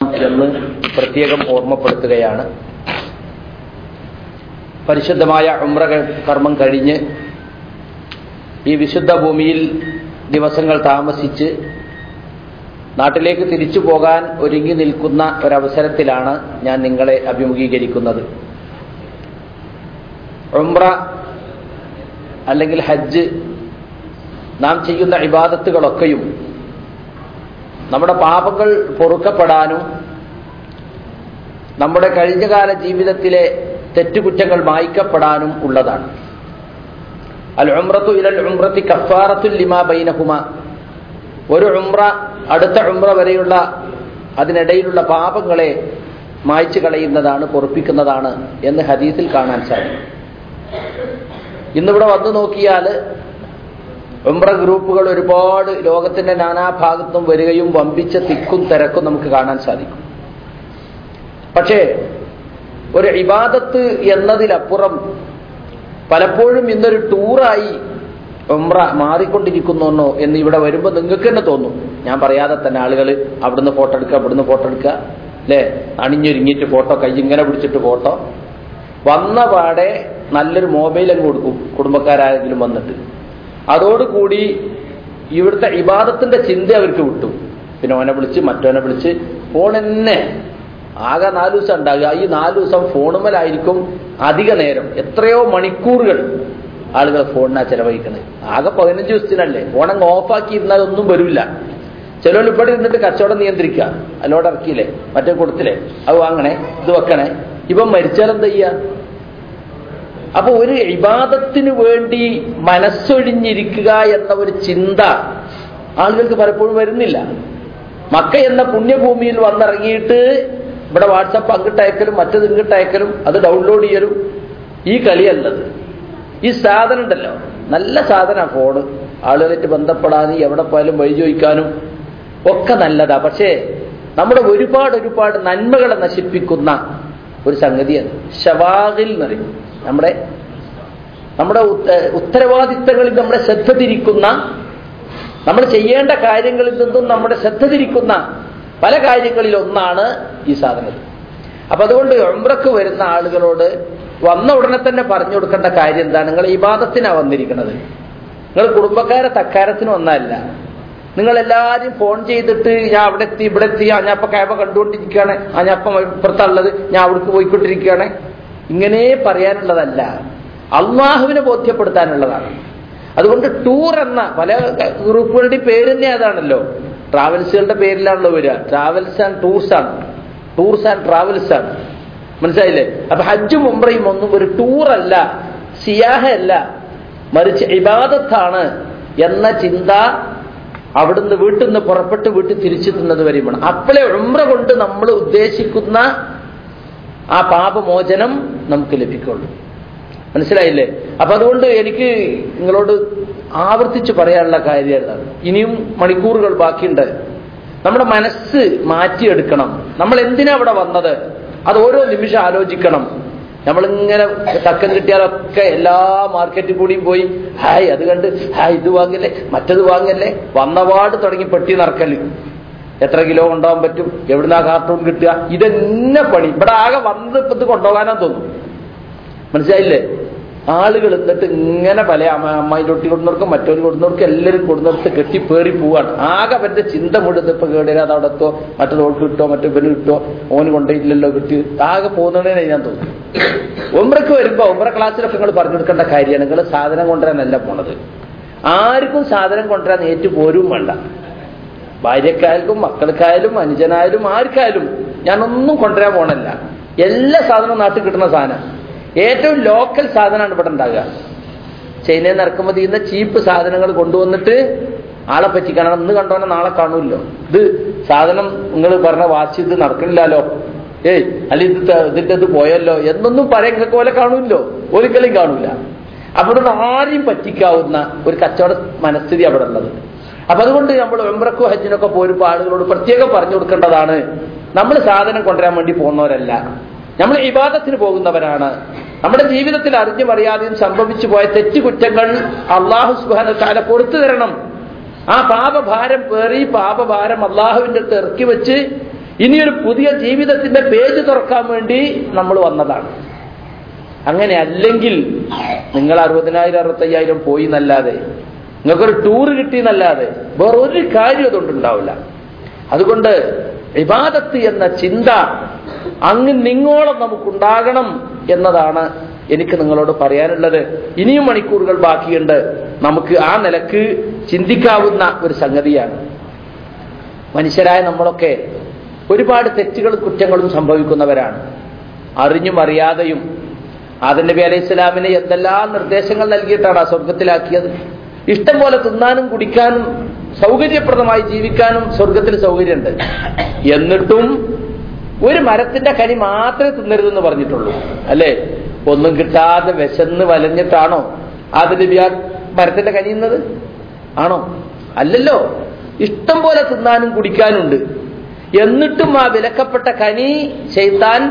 എന്ന് പ്രത്യേകം ഓർമ്മപ്പെടുത്തുകയാണ് പരിശുദ്ധമായ ഉമ്ര കർമ്മം കഴിഞ്ഞ് ഈ വിശുദ്ധ ഭൂമിയിൽ ദിവസങ്ങൾ താമസിച്ച് നാട്ടിലേക്ക് തിരിച്ചു പോകാൻ ഒരുങ്ങി നിൽക്കുന്ന ഒരവസരത്തിലാണ് ഞാൻ നിങ്ങളെ അഭിമുഖീകരിക്കുന്നത് ഉംറ അല്ലെങ്കിൽ ഹജ്ജ് നാം ചെയ്യുന്ന ഇബാദത്തുകളൊക്കെയും നമ്മുടെ പാപങ്ങൾ പൊറുക്കപ്പെടാനും നമ്മുടെ കഴിഞ്ഞകാല ജീവിതത്തിലെ തെറ്റുകുറ്റങ്ങൾ മായ്ക്കപ്പെടാനും ഉള്ളതാണ് അൽ ഉംറത്തു ഇലൽ ഉംറത്തി കഫാറത്തുൽ ലിമാ ബൈനഹുമ ഒരു ഉംറ അടുത്ത ഉംറ വരെയുള്ള അതിനിടയിലുള്ള പാപങ്ങളെ മായ്ച്ചു കളയുന്നതാണ് പൊറപ്പിക്കുന്നതാണ് എന്ന് ഹദീസിൽ കാണാൻ സാധിക്കും ഇന്നിവിടെ വന്നു നോക്കിയാൽ ഉംറ ഗ്രൂപ്പുകൾ ഒരുപാട് ലോകത്തിന്റെ നാനാഭാഗത്തും വരികയും വമ്പിച്ച തിക്കും തിരക്കും നമുക്ക് കാണാൻ സാധിക്കും പക്ഷേ ഒരു ഇബാദത്ത് എന്നതിലപ്പുറം പലപ്പോഴും ഇന്നൊരു ടൂറായി ഉംറ മാറിക്കൊണ്ടിരിക്കുന്നു എന്ന് ഇവിടെ വരുമ്പോൾ നിങ്ങൾക്ക് തന്നെ തോന്നും ഞാൻ പറയാതെ തന്നെ ആളുകൾ അവിടുന്ന് ഫോട്ടോ എടുക്കുക അവിടുന്ന് ഫോട്ടോ എടുക്കുക അല്ലേ അണിഞ്ഞൊരുങ്ങിയിട്ട് ഫോട്ടോ കൈ ഇങ്ങനെ പിടിച്ചിട്ട് ഫോട്ടോ വന്ന പാടെ നല്ലൊരു മൊബൈൽ അങ്ങ് കൊടുക്കും കുടുംബക്കാരാരെങ്കിലും വന്നിട്ട് അതോടുകൂടി ഇവിടുത്തെ ഇബാദത്തിന്റെ ചിന്ത അവർക്ക് വിട്ടു പിന്നെ ഓനെ വിളിച്ച് മറ്റോനെ വിളിച്ച് ഫോൺ തന്നെ ആകെ നാലു ദിവസം ഉണ്ടാകുക ഈ നാലു ദിവസം ഫോണുമലായിരിക്കും അധിക നേരം എത്രയോ മണിക്കൂറുകൾ ആളുകൾ ഫോണിനാ ചെലവഴിക്കുന്നത് ആകെ പതിനഞ്ച് ദിവസത്തിനല്ലേ ഫോണങ്ങ് ഓഫാക്കി ഇരുന്നാൽ ഒന്നും വരില്ല ചിലവർ ഇവിടെ ഇരുന്നിട്ട് കച്ചവടം നിയന്ത്രിക്കുക അല്ലോടെ ഇറക്കിയില്ലേ മറ്റേ കൊടുത്തില്ലേ അത് വാങ്ങണേ ഇത് വെക്കണേ ഇവൻ മരിച്ചാലെന്താ ചെയ്യുക അപ്പൊ ഒരു ഇബാദത്തിന് വേണ്ടി മനസ്സൊഴിഞ്ഞിരിക്കുക എന്ന ഒരു ചിന്ത ആളുകൾക്ക് പലപ്പോഴും വരുന്നില്ല മക്ക എന്ന പുണ്യഭൂമിയിൽ വന്നിറങ്ങിയിട്ട് ഇവിടെ വാട്സപ്പ് അങ്ങിട്ടയക്കലും മറ്റത് ഇങ്ങിട്ടയക്കലും അത് ഡൗൺലോഡ് ചെയ്യലും ഈ കളിയല്ലത് ഈ സാധനം ഉണ്ടല്ലോ നല്ല സാധന ഫോണ് ആളുകളായിട്ട് ബന്ധപ്പെടാനും എവിടെ പോയാലും വഴി ചോദിക്കാനും ഒക്കെ നല്ലതാ പക്ഷേ നമ്മുടെ ഒരുപാട് ഒരുപാട് നന്മകളെ നശിപ്പിക്കുന്ന ഒരു സംഗതിയാണ് ഷവാഹിൽ എന്ന് പറയും നമ്മുടെ നമ്മുടെ ഉത്തരവാദിത്തങ്ങളിൽ നമ്മുടെ ശ്രദ്ധ തിരിക്കുന്ന നമ്മൾ ചെയ്യേണ്ട കാര്യങ്ങളിൽ നിന്നും നമ്മുടെ ശ്രദ്ധ തിരിക്കുന്ന പല കാര്യങ്ങളിൽ ഒന്നാണ് ഈ സാധനം അപ്പൊ അതുകൊണ്ട് ഒമ്പ്രക്ക് വരുന്ന ആളുകളോട് വന്ന ഉടനെ തന്നെ പറഞ്ഞു കൊടുക്കേണ്ട കാര്യം എന്താണ് നിങ്ങൾ ഇബാദത്തിനാണ് വന്നിരിക്കുന്നത് നിങ്ങൾ കുടുംബക്കാരെ തക്കാരത്തിന് വന്നതല്ല നിങ്ങൾ എല്ലാവരും ഫോൺ ചെയ്തിട്ട് ഞാൻ അവിടെ എത്തി ഇവിടെ എത്തി ആ ഞാൻ ഇപ്പൊ കാബ കണ്ടുകൊണ്ടിരിക്കുകയാണ് ആ ഞാൻ ഇപ്പം ഇപ്പുറത്തുള്ളത് ഞാൻ അവിടേക്ക് പോയിക്കൊണ്ടിരിക്കുകയാണ് ഇങ്ങനെ പറയാനുള്ളതല്ല അള്ളാഹുവിനെ ബോധ്യപ്പെടുത്താനുള്ളതാണ് അതുകൊണ്ട് ടൂർ എന്ന പല ഗ്രൂപ്പുകളുടെയും പേര് തന്നെ അതാണല്ലോ ട്രാവൽസുകളുടെ പേരിലാണല്ലോ വരിക ട്രാവൽസ് ആൻഡ് ടൂർസ് ആണ് ടൂർസ് ആൻഡ് ട്രാവൽസ് ആണ് മനസ്സിലായില്ലേ അപ്പൊ ഹജ്ജും ഉംറയും ഒന്നും ഒരു ടൂറല്ല സിയാഹ അല്ല മറിച്ച് ഇബാദത്താണ് എന്ന ചിന്ത അവിടുന്ന് വീട്ടിൽ നിന്ന് പുറപ്പെട്ട് വീട്ടിൽ തിരിച്ചെത്തുന്നത് വരെയും വേണം അപ്പോഴേ ഉംറ കൊണ്ട് നമ്മൾ ഉദ്ദേശിക്കുന്ന ആ പാപമോചനം നമുക്ക് ലഭിക്കുള്ളൂ മനസ്സിലായില്ലേ അപ്പൊ അതുകൊണ്ട് എനിക്ക് നിങ്ങളോട് ആവർത്തിച്ച് പറയാനുള്ള കാര്യം എന്താണ് ഇനിയും മണിക്കൂറുകൾ ബാക്കിയുണ്ട് നമ്മുടെ മനസ്സ് മാറ്റിയെടുക്കണം നമ്മൾ എന്തിനാ അവിടെ വന്നത് അത് ഓരോ നിമിഷം ആലോചിക്കണം നമ്മളിങ്ങനെ തക്കം കിട്ടിയാലൊക്കെ എല്ലാ മാർക്കറ്റിൽ കൂടിയും പോയി ഹായ് അത് കണ്ട് ഹായ് ഇത് വാങ്ങല്ലേ മറ്റത് വാങ്ങല്ലേ വന്നപാട് തുടങ്ങി പെട്ടി നറക്കല് എത്ര കിലോ കൊണ്ടുപോകാൻ പറ്റും എവിടുന്നാ കാർട്ടൂൺ കിട്ടുക ഇതെന്നെ പണി ഇവിടെ ആകെ വന്നത് ഇപ്പൊ ഇത് കൊണ്ടുപോകാനാ തോന്നും മനസ്സിലായില്ലേ ആളുകൾ എന്നിട്ട് ഇങ്ങനെ പല അമ്മായിൻ്റെ ഒട്ടി കൊടുന്നവർക്കും മറ്റൊരു കൊടുന്നവർക്കും എല്ലാവരും കൊടുന്നിടത്ത് കെട്ടിപ്പേറി പോവാണ് ആകെ അവന്റെ ചിന്ത മുഴുവൻ ഇപ്പൊ കേടിരാതെ അവിടെ എത്തോ മറ്റത് ഓൾക്ക് കിട്ടോ മറ്റു ഇവന് കിട്ടോ ഓന് കൊണ്ടില്ലല്ലോ കിട്ടി ആകെ പോകുന്നതിനെ ഞാൻ തോന്നുന്നു ഒമ്രക്ക് വരുമ്പോ ഒമ്ര ക്ലാസ്സിലൊക്കെ നിങ്ങൾ പറഞ്ഞു കൊടുക്കേണ്ട കാര്യമാണ് നിങ്ങൾ സാധനം കൊണ്ടുവരാനല്ല പോണത് ആർക്കും സാധനം കൊണ്ടുവരാൻ ഏറ്റു പോരും വേണ്ട ഭാര്യക്കായാലും മക്കൾക്കായാലും അനുജനായാലും ആർക്കായാലും ഞാനൊന്നും കൊണ്ടുവരാൻ പോണല്ല എല്ലാ സാധനവും നാട്ടിൽ കിട്ടുന്ന സാധനം ഏറ്റവും ലോക്കൽ സാധനമാണ് ഇവിടെ ഉണ്ടാകുക ചൈനയിൽ നിന്ന് ഇറക്കുമതി ചെയ്യുന്ന ചീപ്പ് സാധനങ്ങൾ കൊണ്ടുവന്നിട്ട് ആളെ പറ്റിക്കണം ഇന്ന് കണ്ടോനെ നാളെ കാണൂല്ലോ ഇത് സാധനം നിങ്ങൾ പറഞ്ഞ വാശി ഇത് നടക്കണില്ലല്ലോ ഏയ് അല്ല ഇത് ഇതിന്റെ ഇത് പോയല്ലോ എന്നൊന്നും പറയാൻ പോലെ കാണൂല്ലോ ഒരിക്കലും കാണൂല അവിടെ ആരെയും പറ്റിക്കാവുന്ന ഒരു കച്ചവട മനസ്ഥിതി അവിടെ ഉള്ളത് അപ്പൊ അതുകൊണ്ട് നമ്മൾ വെമ്പ്രക്കോ ഹജ്ജിനൊക്കെ പോരുമ്പോൾ ആളുകളോട് പ്രത്യേകം പറഞ്ഞു കൊടുക്കേണ്ടതാണ് നമ്മൾ സാധനം കൊണ്ടുവരാൻ വേണ്ടി പോകുന്നവരല്ല നമ്മൾ ഇബാദത്തിന് പോകുന്നവരാണ് നമ്മുടെ ജീവിതത്തിൽ അറിഞ്ഞും അറിയാതെയും സംഭവിച്ചു പോയ തെറ്റുകുറ്റങ്ങൾ അള്ളാഹു സുബാന താല കൊടുത്തു തരണം ആ പാപഭാരം പേറി പാപഭാരം അള്ളാഹുവിന്റെ അടുത്ത് ഇറക്കി വെച്ച് ഇനിയൊരു പുതിയ ജീവിതത്തിന്റെ പേജ് തുറക്കാൻ വേണ്ടി നമ്മൾ വന്നതാണ് അങ്ങനെ അല്ലെങ്കിൽ നിങ്ങൾ അറുപതിനായിരം അറുപത്തയ്യായിരം പോയി എന്നല്ലാതെ നിങ്ങൾക്കൊരു ടൂർ കിട്ടിയെന്നല്ലാതെ വേറെ ഒരു കാര്യം അതുകൊണ്ടുണ്ടാവില്ല അതുകൊണ്ട് ഇബാദത്ത് എന്ന ചിന്ത അങ്ങ് നിങ്ങോളം നമുക്കുണ്ടാകണം എന്നതാണ് എനിക്ക് നിങ്ങളോട് പറയാനുള്ളത് ഇനിയും മണിക്കൂറുകൾ ബാക്കിയുണ്ട് നമുക്ക് ആ നിലക്ക് ചിന്തിക്കാവുന്ന ഒരു സംഗതിയാണ് മനുഷ്യരായ നമ്മളൊക്കെ ഒരുപാട് തെറ്റുകളും കുറ്റങ്ങളും സംഭവിക്കുന്നവരാണ് അറിഞ്ഞും അറിയാതെയും ആദം നബി അലൈഹി സ്വലാമിന് എന്തെല്ലാം നിർദ്ദേശങ്ങൾ നൽകിയിട്ടാണ് ആ സ്വർഗത്തിലാക്കിയത് ഇഷ്ടം പോലെ തിന്നാനും കുടിക്കാനും സൗകര്യപ്രദമായി ജീവിക്കാനും സ്വർഗത്തിൽ സൗകര്യമുണ്ട് എന്നിട്ടും ഒരു മരത്തിന്റെ കനി മാത്രമേ തിന്നരുതെന്ന് പറഞ്ഞിട്ടുള്ളൂ അല്ലേ ഒന്നും കിട്ടാതെ വിശന്ന് വലഞ്ഞിട്ടാണോ ആദം നബി ആ മരത്തിന്റെ കനിയുന്നത് ആണോ അല്ലല്ലോ ഇഷ്ടം പോലെ തിന്നാനും കുടിക്കാനുണ്ട് എന്നിട്ടും ആ വിലക്കപ്പെട്ട കനി ചെയ്താൻ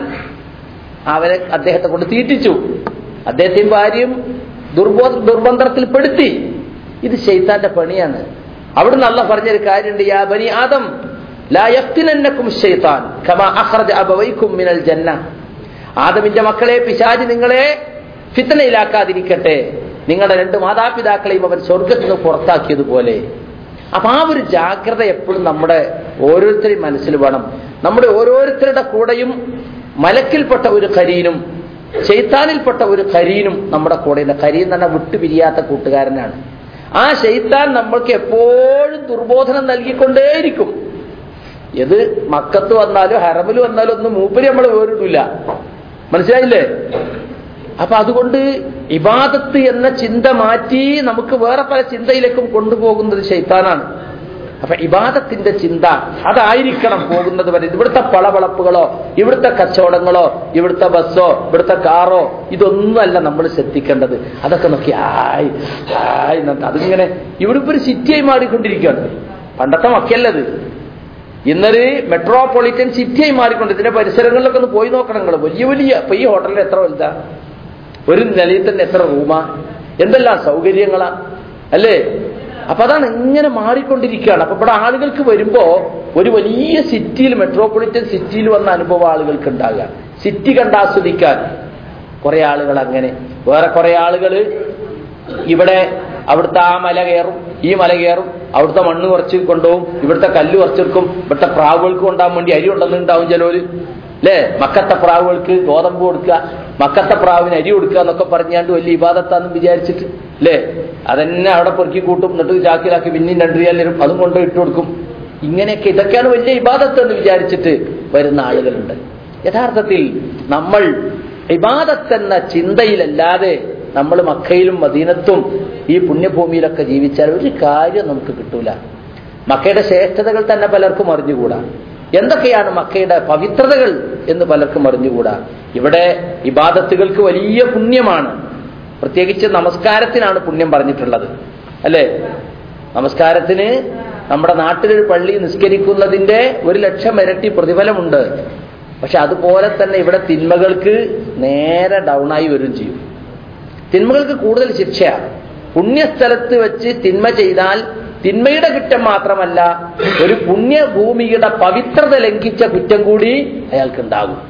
അവരെ അദ്ദേഹത്തെ കൊണ്ട് തീറ്റിച്ചു അദ്ദേഹത്തെയും ഭാര്യയും ദുർബോധ ദുർബന്ധത്തിൽ പെടുത്തി ഇത് ശൈത്താന്റെ പണിയാണ് അവിടുന്ന് അല്ല പറഞ്ഞൊരു കാര്യമുണ്ട് യാ ബനി ആദം ലാ യഫ്തിനന്നക്കും ശൈത്താൻ കമാ അഖ്റജ അബവൈക്കും മിനൽ ജന്ന ആദമിന്റെ മക്കളെ പിശാചി നിങ്ങളെ ഫിത്തനയിലാക്കാതിരിക്കട്ടെ നിങ്ങളുടെ രണ്ട് മാതാപിതാക്കളെയും അവൻ സ്വർഗത്തിൽ നിന്ന് പുറത്താക്കിയതുപോലെ അപ്പൊ ആ ഒരു ജാഗ്രത എപ്പോഴും നമ്മുടെ ഓരോരുത്തരെയും മനസ്സിൽ വേണം നമ്മുടെ ഓരോരുത്തരുടെ കൂടെയും മലക്കിൽപ്പെട്ട ഒരു കരീനും ശൈത്താനിൽപ്പെട്ട ഒരു കരീനും നമ്മുടെ കൂടെയുണ്ട് കരീൻ തന്നെ വിട്ടുപിരിയാത്ത കൂട്ടുകാരനാണ് ആ ശൈത്താൻ നമ്മൾക്ക് എപ്പോഴും ദുർബോധനം നൽകിക്കൊണ്ടേയിരിക്കും ഇത് മക്കത്ത് വന്നാലും ഹറമിൽ വന്നാലും ഒന്നും മൂപ്പര് നമ്മൾ വേറിടില്ല മനസ്സിലായില്ലേ അപ്പൊ അതുകൊണ്ട് ഇബാദത്ത് എന്ന ചിന്ത മാറ്റി നമുക്ക് വേറെ പല ചിന്തയിലേക്കും കൊണ്ടുപോകുന്നത് ശൈത്താനാണ് അപ്പൊ ഇബാദത്തിന്റെ ചിന്ത അതായിരിക്കണം പോകുന്നത് വരെ ഇവിടുത്തെ പളവളപ്പുകളോ ഇവിടുത്തെ കച്ചവടങ്ങളോ ഇവിടുത്തെ ബസ്സോ ഇവിടുത്തെ കാറോ ഇതൊന്നുമല്ല നമ്മൾ ശ്രദ്ധിക്കേണ്ടത് അതൊക്കെ നോക്കി ആയ് ആയ് എന്നിട്ട് അതിങ്ങനെ ഇവിടെ ഇപ്പൊ ഒരു സിറ്റിയായി മാറിക്കൊണ്ടിരിക്കുകയാണ് പണ്ടത്തെ മക്കല്ലത് ഇന്നൊരു മെട്രോപൊളിറ്റൻ സിറ്റിയായി മാറിക്കൊണ്ട് ഇതിന്റെ പരിസരങ്ങളിലൊക്കെ ഒന്ന് പോയി നോക്കണം നിങ്ങൾ വലിയ വലിയ ഇപ്പൊ ഈ ഹോട്ടലിൽ എത്ര വലുതാ ഒരു നിലയിൽ തന്നെ എത്ര റൂമാ എന്തെല്ലാം സൗകര്യങ്ങളാ അല്ലേ അപ്പൊ അതാണ് ഇങ്ങനെ മാറിക്കൊണ്ടിരിക്കുകയാണ് അപ്പൊ ഇവിടെ ആളുകൾക്ക് വരുമ്പോ ഒരു വലിയ സിറ്റിയിൽ മെട്രോപൊളിറ്റൻ സിറ്റിയിൽ വന്ന അനുഭവം ആളുകൾക്ക് ഉണ്ടാകുക സിറ്റി കണ്ടാസ്വദിക്കാൻ കുറെ ആളുകൾ അങ്ങനെ വേറെ കുറെ ആളുകൾ ഇവിടെ അവിടുത്തെ ആ മല കയറും ഈ മല കയറും അവിടുത്തെ മണ്ണ് കുറച്ച് കൊണ്ടുപോകും ഇവിടുത്തെ കല്ല് കുറച്ചെടുക്കും ഇവിടുത്തെ പ്രാവുകൾക്ക് കൊണ്ടാൻ വേണ്ടി അരി ഉണ്ടെന്നുണ്ടാവും ചിലവര് അല്ലേ മക്കത്തെ പ്രാവുകൾക്ക് ഗോതമ്പ് കൊടുക്കുക മക്കത്തെ പ്രാവിന് അരി കൊടുക്കുക എന്നൊക്കെ പറഞ്ഞാണ്ട് വലിയ ഇബാദത്താന്ന് വിചാരിച്ചിട്ട് അല്ലേ അതന്നെ അവിടെ പൊറുക്കി കൂട്ടും എന്നിട്ട് ചാക്കിലാക്കി പിന്നെയും രണ്ട് റിയാലും അതും കൊണ്ട് ഇട്ട് കൊടുക്കും ഇങ്ങനെയൊക്കെ ഇതൊക്കെയാണ് വലിയ ഇബാദത്ത് എന്ന് വിചാരിച്ചിട്ട് വരുന്ന ആളുകളുണ്ട് യഥാർത്ഥത്തിൽ നമ്മൾ ഇബാദത്ത് എന്ന ചിന്തയിലല്ലാതെ നമ്മൾ മക്കയിലും മദീനത്തും ഈ പുണ്യഭൂമിയിലൊക്കെ ജീവിച്ചാൽ ഒരു കാര്യം നമുക്ക് കിട്ടൂല മക്കയുടെ ശ്രേഷ്ഠതകൾ തന്നെ പലർക്കും അറിഞ്ഞുകൂടാ എന്തൊക്കെയാണ് മക്കയുടെ പവിത്രതകൾ എന്ന് പലർക്കും അറിഞ്ഞുകൂടാ ഇവിടെ ഇബാദത്തുകൾക്ക് വലിയ പുണ്യമാണ് പ്രത്യേകിച്ച് നമസ്കാരത്തിനാണ് പുണ്യം പറഞ്ഞിട്ടുള്ളത് അല്ലേ നമസ്കാരത്തിന് നമ്മുടെ നാട്ടിലൊരു പള്ളി നിസ്കരിക്കുന്നതിന്റെ ഒരു ലക്ഷം ഇരട്ടി പ്രതിഫലമുണ്ട് പക്ഷെ അതുപോലെ തന്നെ ഇവിടെ തിന്മകൾക്ക് നേരെ ഡൗൺ ആയി വരും ചെയ്യും തിന്മകൾക്ക് കൂടുതൽ ശിക്ഷയാണ് പുണ്യസ്ഥലത്ത് വെച്ച് തിന്മ ചെയ്താൽ തിന്മയുടെ കുറ്റം മാത്രമല്ല ഒരു പുണ്യഭൂമിയുടെ പവിത്രത ലംഘിച്ച കുറ്റം കൂടി അയാൾക്കുണ്ടാകും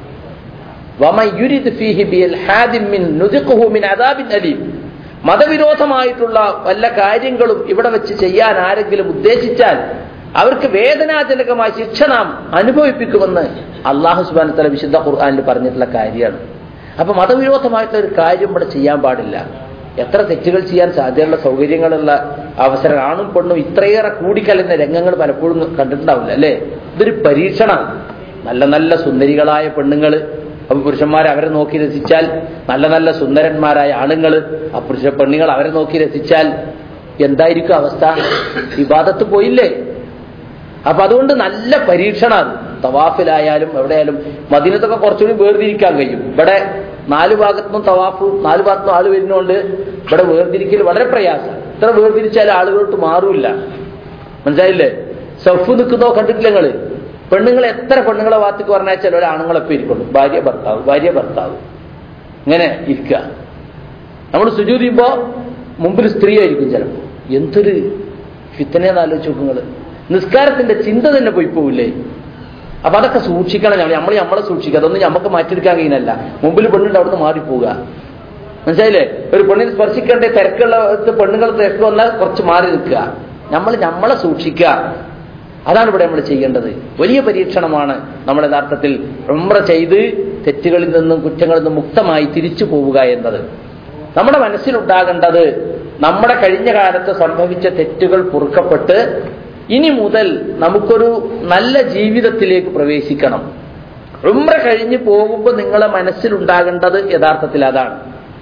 മതവിരോധമായിട്ടുള്ള വല്ല കാര്യങ്ങളും ഇവിടെ വെച്ച് ചെയ്യാൻ ആരെങ്കിലും ഉദ്ദേശിച്ചാൽ അവർക്ക് വേദനാജനകമായ ശിക്ഷ നാം അനുഭവിപ്പിക്കുമെന്ന് അള്ളാഹു സുബാന തല വിശുദ്ധ ഖുർആാനിൽ പറഞ്ഞിട്ടുള്ള കാര്യമാണ് അപ്പൊ മതവിരോധമായിട്ടുള്ള ഒരു കാര്യം ഇവിടെ ചെയ്യാൻ പാടില്ല എത്ര തെറ്റുകൾ ചെയ്യാൻ സാധ്യതയുള്ള സൗകര്യങ്ങളുള്ള അവസരം ആണും പെണ്ണും ഇത്രയേറെ കൂടിക്കലരുന്ന രംഗങ്ങൾ പലപ്പോഴും കണ്ടിട്ടുണ്ടാവില്ല അല്ലേ ഇതൊരു പരീക്ഷണം നല്ല നല്ല സുന്ദരികളായ പെണ്ണുങ്ങൾ അപ്പൊ പുരുഷന്മാർ അവരെ നോക്കി രസിച്ചാൽ നല്ല നല്ല സുന്ദരന്മാരായ ആണുങ്ങൾ ആ പുരുഷ പെണ്ണുങ്ങൾ അവരെ നോക്കി രസിച്ചാൽ എന്തായിരിക്കും അവസ്ഥ വിവാദത്ത് പോയില്ലേ അപ്പൊ അതുകൊണ്ട് നല്ല പരീക്ഷണമാണ് തവാഫിലായാലും എവിടെയായാലും മദീനത്തൊക്കെ കുറച്ചുകൂടി വേർതിരിക്കാൻ കഴിയും ഇവിടെ നാല് ഭാഗത്തുനിന്നും തവാഫ് നാല് ഭാഗത്തുനിന്നും ആള് വരുന്നതുകൊണ്ട് ഇവിടെ വേർതിരിക്കൽ വളരെ പ്രയാസം ഇത്ര വേർതിരിച്ചാൽ ആളുകളോട്ട് മാറൂല മനസ്സിലായില്ലേ സഫ് നിൽക്കുന്നോ കണ്ടിട്ടില്ല നിങ്ങള് പെണ്ണുങ്ങൾ എത്ര പെണ്ണുങ്ങളെ ഭാഗത്തേക്ക് പറഞ്ഞാൽ ചില ആണുങ്ങളൊക്കെ ഇരിക്കുള്ളൂ ഭാര്യ ഭർത്താവ് ഭാര്യ ഭർത്താവ് ഇങ്ങനെ ഇരിക്കുക നമ്മൾ സുജൂത് ചെയ്യുമ്പോ മുമ്പിൽ സ്ത്രീ ആയിരിക്കും ചിലപ്പോൾ എന്തൊരു ഫിത്തനെന്ന് ആലോചിച്ച് നോക്കുങ്ങൾ നിസ്കാരത്തിന്റെ ചിന്ത തന്നെ പോയി പോവില്ലേ അപ്പൊ അതൊക്കെ സൂക്ഷിക്കണം നമ്മൾ നമ്മൾ നമ്മളെ സൂക്ഷിക്കുക അതൊന്നും നമുക്ക് മാറ്റിയെടുക്കാൻ കഴിയുന്നല്ല മുമ്പിൽ പെണ്ണുണ്ട് അവിടുന്ന് മാറിപ്പോവുക മനസ്സിലായില്ലേ ഒരു പെണ്ണിനെ സ്പർശിക്കേണ്ട തിരക്കുള്ള പെണ്ണുങ്ങൾ തിരക്ക് വന്നാൽ കുറച്ച് മാറി നിൽക്കുക നമ്മൾ നമ്മളെ സൂക്ഷിക്കുക അതാണ് ഇവിടെ നമ്മൾ ചെയ്യേണ്ടത് വലിയ പരീക്ഷണമാണ് നമ്മൾ യഥാർത്ഥത്തിൽ ഉമ്ര ചെയ്ത് തെറ്റുകളിൽ നിന്നും കുറ്റങ്ങളിൽ നിന്നും മുക്തമായി തിരിച്ചു പോവുക എന്നത് നമ്മുടെ മനസ്സിലുണ്ടാകേണ്ടത് നമ്മുടെ കഴിഞ്ഞ കാലത്ത് സംഭവിച്ച തെറ്റുകൾ പൊറുക്കപ്പെട്ട് ഇനി മുതൽ നമുക്കൊരു നല്ല ജീവിതത്തിലേക്ക് പ്രവേശിക്കണം ഉമ്ര കഴിഞ്ഞ് പോകുമ്പോൾ നിങ്ങളെ മനസ്സിലുണ്ടാകേണ്ടത് യഥാർത്ഥത്തിൽ അതാണ്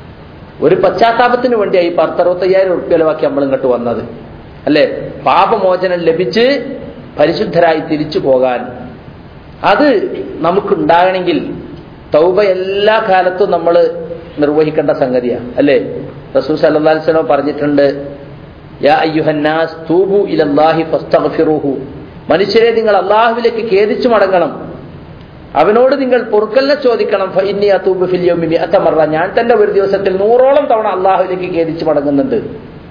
ഒരു പശ്ചാത്താപത്തിന് വേണ്ടിയായി പത്തറുപത്തയ്യായിരം ഉറുപ്പ്യ ചെലവാക്കി നമ്മൾ ഇങ്ങോട്ട് വന്നത് അല്ലെ പാപമോചനം ലഭിച്ച് പരിശുദ്ധരായി തിരിച്ചു പോകാൻ അത് നമുക്കുണ്ടാകണമെങ്കിൽ തൗബ എല്ലാ കാലത്തും നമ്മൾ നിർവഹിക്കേണ്ട സംഗതിയാണ് അല്ലേ റസൂൽ സല്ലല്ലാഹു അലൈഹി വസല്ലം പറഞ്ഞിട്ടുണ്ട് യാ അയ്യുഹന്നാസ് തൂബു ഇലല്ലാഹി ഫസ്തഗ്ഫിറുഹു മനുഷ്യരെ നിങ്ങൾ അള്ളാഹുവിലേക്ക് ഖേദിച്ചു മടങ്ങണം അവനോട് നിങ്ങൾ പൊറുക്കല്ല ചോദിക്കണം ഫഇന്നി അതൂബു ഫിൽ യൗമി മിഅത മറ ഞാൻ തന്നെ ഒരു ദിവസത്തിൽ നൂറോളം തവണ അള്ളാഹുവിലേക്ക് ഖേദിച്ചു മടങ്ങുന്നുണ്ട്